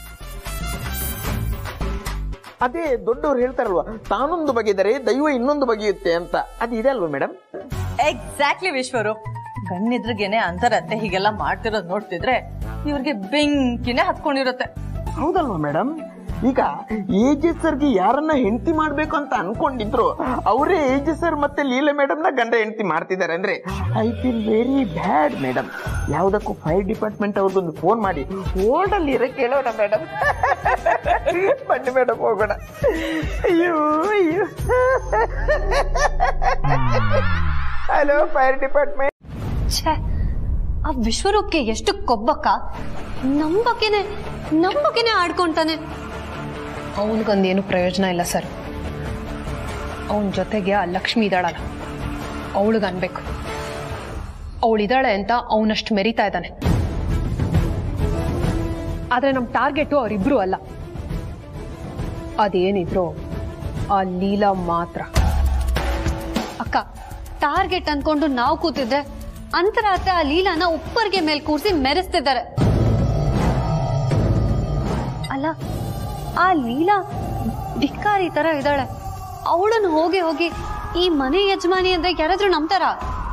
ಅದೇ ದೊಡ್ಡವ್ರು ಹೇಳ್ತಾರಲ್ವಾ ತಾನೊಂದು ಬಗೆದರೆ ದೈವ ಇನ್ನೊಂದು ಬಗೆಯುತ್ತೆ ಅಂತ ಅದು ಇದೆ ಅಲ್ವಾ ಮೇಡಮ್ ಎಕ್ಸಾಕ್ಟ್ಲಿ ವಿಶ್ವರು ಗಣ್ಣಿದ್ರಿಗೇನೆ ಅಂತರತ್ತೆ ಹೀಗೆಲ್ಲ ಮಾಡ್ತಿರೋದ್ ನೋಡ್ತಿದ್ರೆ ಇವ್ರಿಗೆ ಬೆಂಕಿನೇ ಹತ್ಕೊಂಡಿರುತ್ತೆ ಹೌದಲ್ವಾ ಮೇಡಮ್ ಈಗ ಏಜೆ ಸರ್ಗೆ ಯಾರನ್ನ ಹೆಂಡತಿ ಮಾಡ್ಬೇಕು ಅಂತ ಅನ್ಕೊಂಡಿದ್ರು ಅವರೇ ಏಜೆ ಸರ್ ಮತ್ತೆ ಲೀಲಾ ಮೇಡಮ್ ನ ಗಂಡ ಹೆಂಡತಿ ಮಾಡ್ತಿದ್ದಾರೆ ಅಂದ್ರೆ I feel very bad madam ಯಾವ್ದಕ್ಕೂ ಫೈರ್ ಡಿಪಾರ್ಟ್ಮೆಂಟ್ ಅವ್ರಿಗೊಂದು ಫೋನ್ ಮಾಡಿ ಓಡಲ್ಲಿ ಇರಕ್ಕೆ ಹೇಳೋಣ ಮೇಡಮ್ ಬನ್ನಿ ಮೇಡಮ್ ಹೋಗೋಣ ಅಯ್ಯೋ ಅಯ್ಯೋ ಹಲೋ ಫೈರ್ ಡಿಪಾರ್ಟ್ಮೆಂಟ್ ಛೇ ಆ ವಿಶ್ವರೂಪ್ಗೆ ಎಷ್ಟು ಕೊಬ್ಬಕ್ಕ ನಮ್ ಬಗ್ಗೆನೆ ನಮ್ ಬಗ್ಗೆನೆ ಆಡ್ಕೊಂತಾನೆ ಅವನಿಗೊಂದೇನು ಪ್ರಯೋಜನ ಇಲ್ಲ ಸರ್ ಅವನ ಜೊತೆಗೆ ಆ ಲಕ್ಷ್ಮಿ ಇದ್ದಾಳಲ್ಲ ಅವಳಿಗೆ ಅನ್ಬೇಕು ಅವಳಿದ್ದಾಳೆ ಅಂತ ಅವನಷ್ಟು ಮೆರಿತಾ ಇದ್ದಾನೆ ಆದ್ರೆ ನಮ್ಮ ಟಾರ್ಗೆಟು ಅವರಿಬ್ರು ಅಲ್ಲ ಅದೇನಿದ್ರು ಆ ಲೀಲಾ ಮಾತ್ರ ಅಕ್ಕ ಟಾರ್ಗೆಟ್ ಅನ್ಕೊಂಡು ನಾವು ಕೂತಿದ್ರೆ ಅಂತರಾತ್ರಿ ಆ ಲೀಲಾನ ಉಪ್ಪರ್ಗೆ ಮೇಲ್ ಕೂರ್ಸಿ ಮೆರೆಸ್ತಿದ್ದಾರೆ ಅಲ್ಲ ಆ ಲೀಲಾ ಧಿಕ್ಕಾರಿ ತರ ಇದ್ದಾಳೆ ಅವಳನ್ನು ಹೋಗಿ ಹೋಗಿ ಈ ಮನೆ ಯಜಮಾನಿ ಅಂದ್ರೆ ಯಾರಾದ್ರೂ ನಂಬ್ತಾರ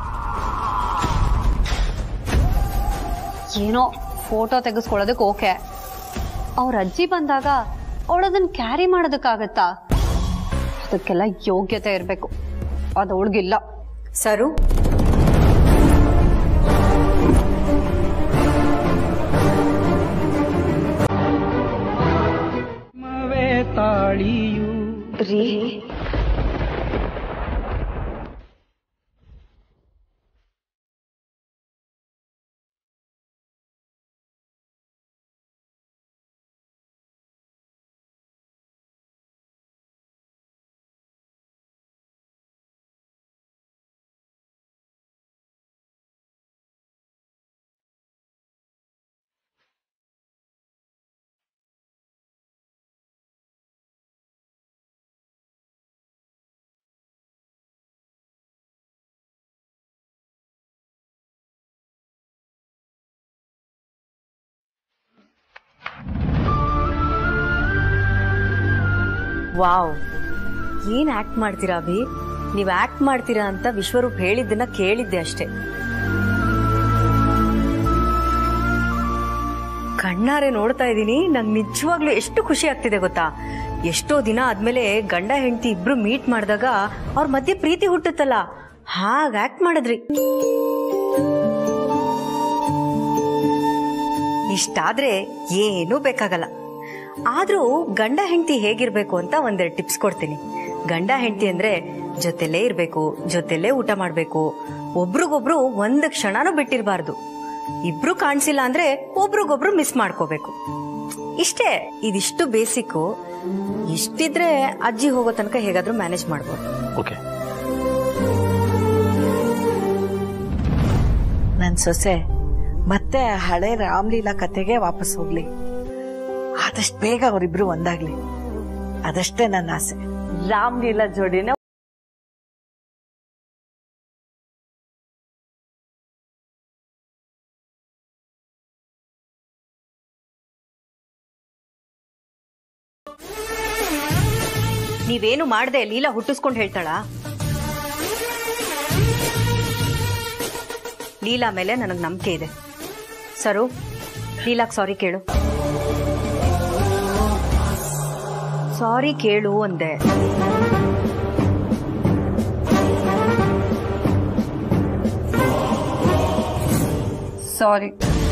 ಏನೋ ಫೋಟೋ ತೆಗೆಸ್ಕೊಳ್ಳೋದಕ್ಕೆ ಓಕೆ ಅವ್ರ ಅಜ್ಜಿ ಬಂದಾಗ ಅವಳದನ್ನ ಕ್ಯಾರಿ ಮಾಡೋದಕ್ಕಾಗತ್ತಾ ಅದಕ್ಕೆಲ್ಲ ಯೋಗ್ಯತೆ ಇರಬೇಕು ಅದು ಅವಳಿಗಿಲ್ಲ ಸರು ರೀ ವಾವ್ ಏನ್ ಆಕ್ಟ್ ಮಾಡ್ತೀರಾ ಅಭಿ ನೀವ್ ಆಕ್ಟ್ ಮಾಡ್ತೀರಾ ಅಂತ ವಿಶ್ವರೂಪ್ ಹೇಳಿದ್ದನ್ನ ಕೇಳಿದ್ದೆ ಅಷ್ಟೇ ಕಣ್ಣಾರೆ ನೋಡ್ತಾ ಇದ್ದೀನಿ ನಂಗೆ ನಿಜವಾಗ್ಲೂ ಎಷ್ಟು ಖುಷಿ ಆಗ್ತಿದೆ ಗೊತ್ತಾ ಎಷ್ಟೋ ದಿನ ಆದ್ಮೇಲೆ ಗಂಡ ಹೆಂಡತಿ ಇಬ್ರು ಮೀಟ್ ಮಾಡಿದಾಗ ಅವ್ರ ಮಧ್ಯೆ ಪ್ರೀತಿ ಹುಟ್ಟುತ್ತಲ್ಲ ಹಾಗ ಆಕ್ಟ್ ಮಾಡಿದ್ರಿ ಇಷ್ಟಾದ್ರೆ ಏನೂ ಬೇಕಾಗಲ್ಲ ಆದ್ರೂ ಗಂಡ ಹೆಂಡತಿ ಹೇಗಿರ್ಬೇಕು ಅಂತ ಒಂದೆರಡು ಟಿಪ್ಸ್ ಕೊಡ್ತೀನಿ ಗಂಡ ಹೆಂಡತಿ ಅಂದ್ರೆ ಜೊತೆಲೇ ಇರ್ಬೇಕು ಜೊತೆಲೇ ಊಟ ಮಾಡ್ಬೇಕು ಒಬ್ರಿಗೊಬ್ರು ಒಂದ್ ಕ್ಷಣನೂ ಬಿಟ್ಟಿರ್ಬಾರ್ದು ಇಬ್ರು ಕಾಣಿಸಿಲ್ಲ ಅಂದ್ರೆ ಒಬ್ರಿಗೊಬ್ರು ಮಿಸ್ ಮಾಡ್ಕೋಬೇಕು ಇಷ್ಟೇ ಇದಿಷ್ಟು ಬೇಸಿಕ್ಕು ಇಷ್ಟಿದ್ರೆ ಅಜ್ಜಿ ಹೋಗೋ ತನಕ ಹೇಗಾದ್ರೂ ಮ್ಯಾನೇಜ್ ಮಾಡ್ಬೋದು ಓಕೆ ನನ್ ಸೊಸೆ ಮತ್ತೆ ಆ ಹಳೆ ರಾಮ್ಲೀಲಾ ಕತೆಗೆ ವಾಪಸ್ ಹೋಗ್ಲಿ ಆದಷ್ಟು ಬೇಗ ಅವರಿಬ್ರು ಒಂದಾಗ್ಲಿ ಅದಷ್ಟೇ ನನ್ನ ಆಸೆ ರಾಮ್ಲೀಲಾ ಜೋಡಿನ ನೀವೇನು ಮಾಡ್ದೆ ಲೀಲಾ ಹುಟ್ಟಿಸ್ಕೊಂಡು ಹೇಳ್ತಾಳ ಲೀಲಾ ಮೇಲೆ ನನಗ್ ನಂಬಿಕೆ ಇದೆ ಸರು ಲೀಲಾಗ್ ಸಾರಿ ಕೇಳು ಸಾರಿ ಕೇಳು ಅಂದೆ ಸಾರಿ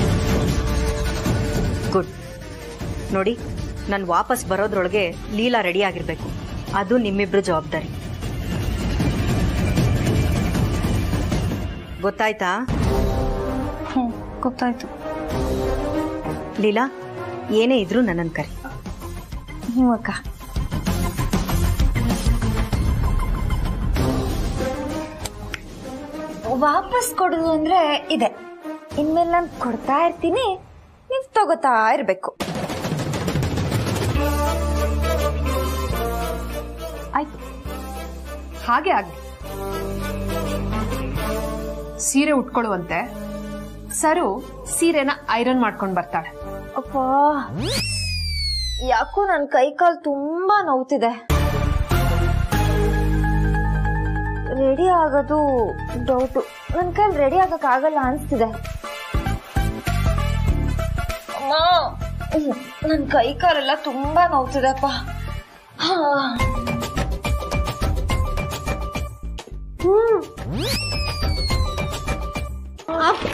ಗುಡ್ ನೋಡಿ ನಾನು ವಾಪಸ್ ಬರೋದ್ರೊಳಗೆ ಲೀಲಾ ರೆಡಿ ಆಗಿರ್ಬೇಕು ಅದು ನಿಮ್ಮಿಬ್ರು ಜವಾಬ್ದಾರಿ ಗೊತ್ತಾಯ್ತಾ ಹ್ಞೂ ಗೊತ್ತಾಯ್ತು ಲೀಲಾ ಏನೇ ಇದ್ರೂ ನನ್ನನ್ನು ಕರಿ ಹ್ಞೂ ಅಕ್ಕ ವಾಪಸ್ ಕೊಡೋದು ಅಂದ್ರೆ ಇದೆ ಇನ್ಮೇಲೆ ನಾನು ಕೊಡ್ತಾ ಇರ್ತೀನಿ ನೀವು ತಗೋತಾ ಇರ್ಬೇಕು ಆಯ್ತು ಹಾಗೆ ಆಗ್ಲಿ ಸೀರೆ ಉಟ್ಕೊಳ್ಳುವಂತೆ ಸರು ಸೀರೆನ ಐರನ್ ಮಾಡ್ಕೊಂಡ್ ಬರ್ತಾಳೆ ಅಪ್ಪ ಯಾಕೋ ನನ್ನ ಕೈ ಕಾಲು ತುಂಬಾ ನೋವ್ತಿದೆ ರೆಡಿ ಆಗೋದು ಡೌಟು ನನ್ನ ಕೈಲಿ ರೆಡಿ ಆಗಕ್ ಆಗಲ್ಲ ಅನ್ಸ್ತಿದೆ ಅಮ್ಮ ನನ್ನ ಕೈ ಕಾಲೆಲ್ಲ ತುಂಬಾ ನೋವ್ತಿದೆ ಅಪ್ಪ ಹಾ. ಹ್ಮ್ ಅಕ್ಕ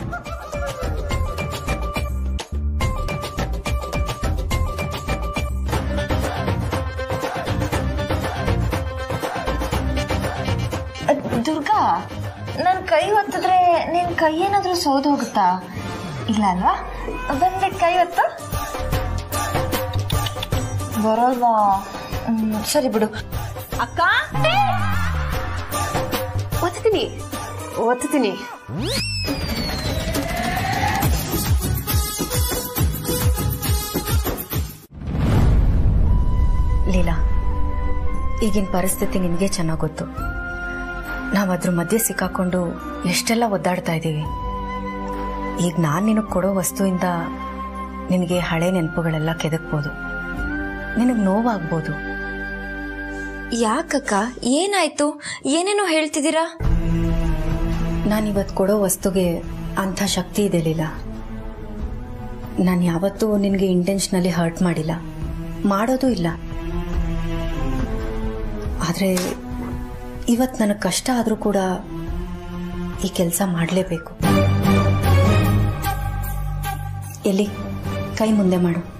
ದುರ್ಗಾ ನನ್ ಕೈ ಒತ್ತಿದ್ರೆ ನಿನ್ ಕೈ ಏನಾದ್ರೂ ಸೌದ್ ಹೋಗುತ್ತಾ ಇಲ್ಲ ಅಲ್ವಾ ಬಂದ್ಬಿಟ್ಟು ಕೈ ಒತ್ತು ಬರೋಲ್ವಾ ಹ್ಮ್, ಸರಿ ಬಿಡು ಅಕ್ಕ ಒತ್ತೀನಿ ಒತ್ತೀನಿ ಲೀಲಾ ಈಗಿನ ಪರಿಸ್ಥಿತಿ ನಿನಗೆ ಚೆನ್ನಾಗಿ ಗೊತ್ತು ನಾವು ಅದ್ರ ಮಧ್ಯೆ ಸಿಕ್ಕಾಕೊಂಡು ಎಷ್ಟೆಲ್ಲ ಒದ್ದಾಡ್ತಾ ಇದ್ದೀವಿ ಈಗ ನಾನು ನಿನಗೆ ಕೊಡೋ ವಸ್ತುವಿಂದ ನಿನಗೆ ಹಳೆ ನೆನಪುಗಳೆಲ್ಲ ಕೆದಕ್ಬೋದು ನಿನಗೆ ನೋವಾಗ್ಬೋದು ಯಾಕಕ್ಕ ಏನಾಯ್ತು ಏನೇನೋ ಹೇಳ್ತಿದ್ದೀರಾ ನಾನಿವತ್ತು ಕೊಡೋ ವಸ್ತುಗೆ ಅಂಥ ಶಕ್ತಿ ಇದೆ ಲೀಲಾ ನಾನು ಯಾವತ್ತೂ ನಿನಗೆ ಇಂಟೆನ್ಷನಲ್ಲಿ ಹರ್ಟ್ ಮಾಡಿಲ್ಲ ಮಾಡೋದು ಇಲ್ಲ ಆದರೆ ಇವತ್ತು ನನಗೆ ಕಷ್ಟ ಆದರೂ ಕೂಡ ಈ ಕೆಲಸ ಮಾಡಲೇಬೇಕು ಎಲ್ಲಿ ಕೈ ಮುಂದೆ ಮಾಡು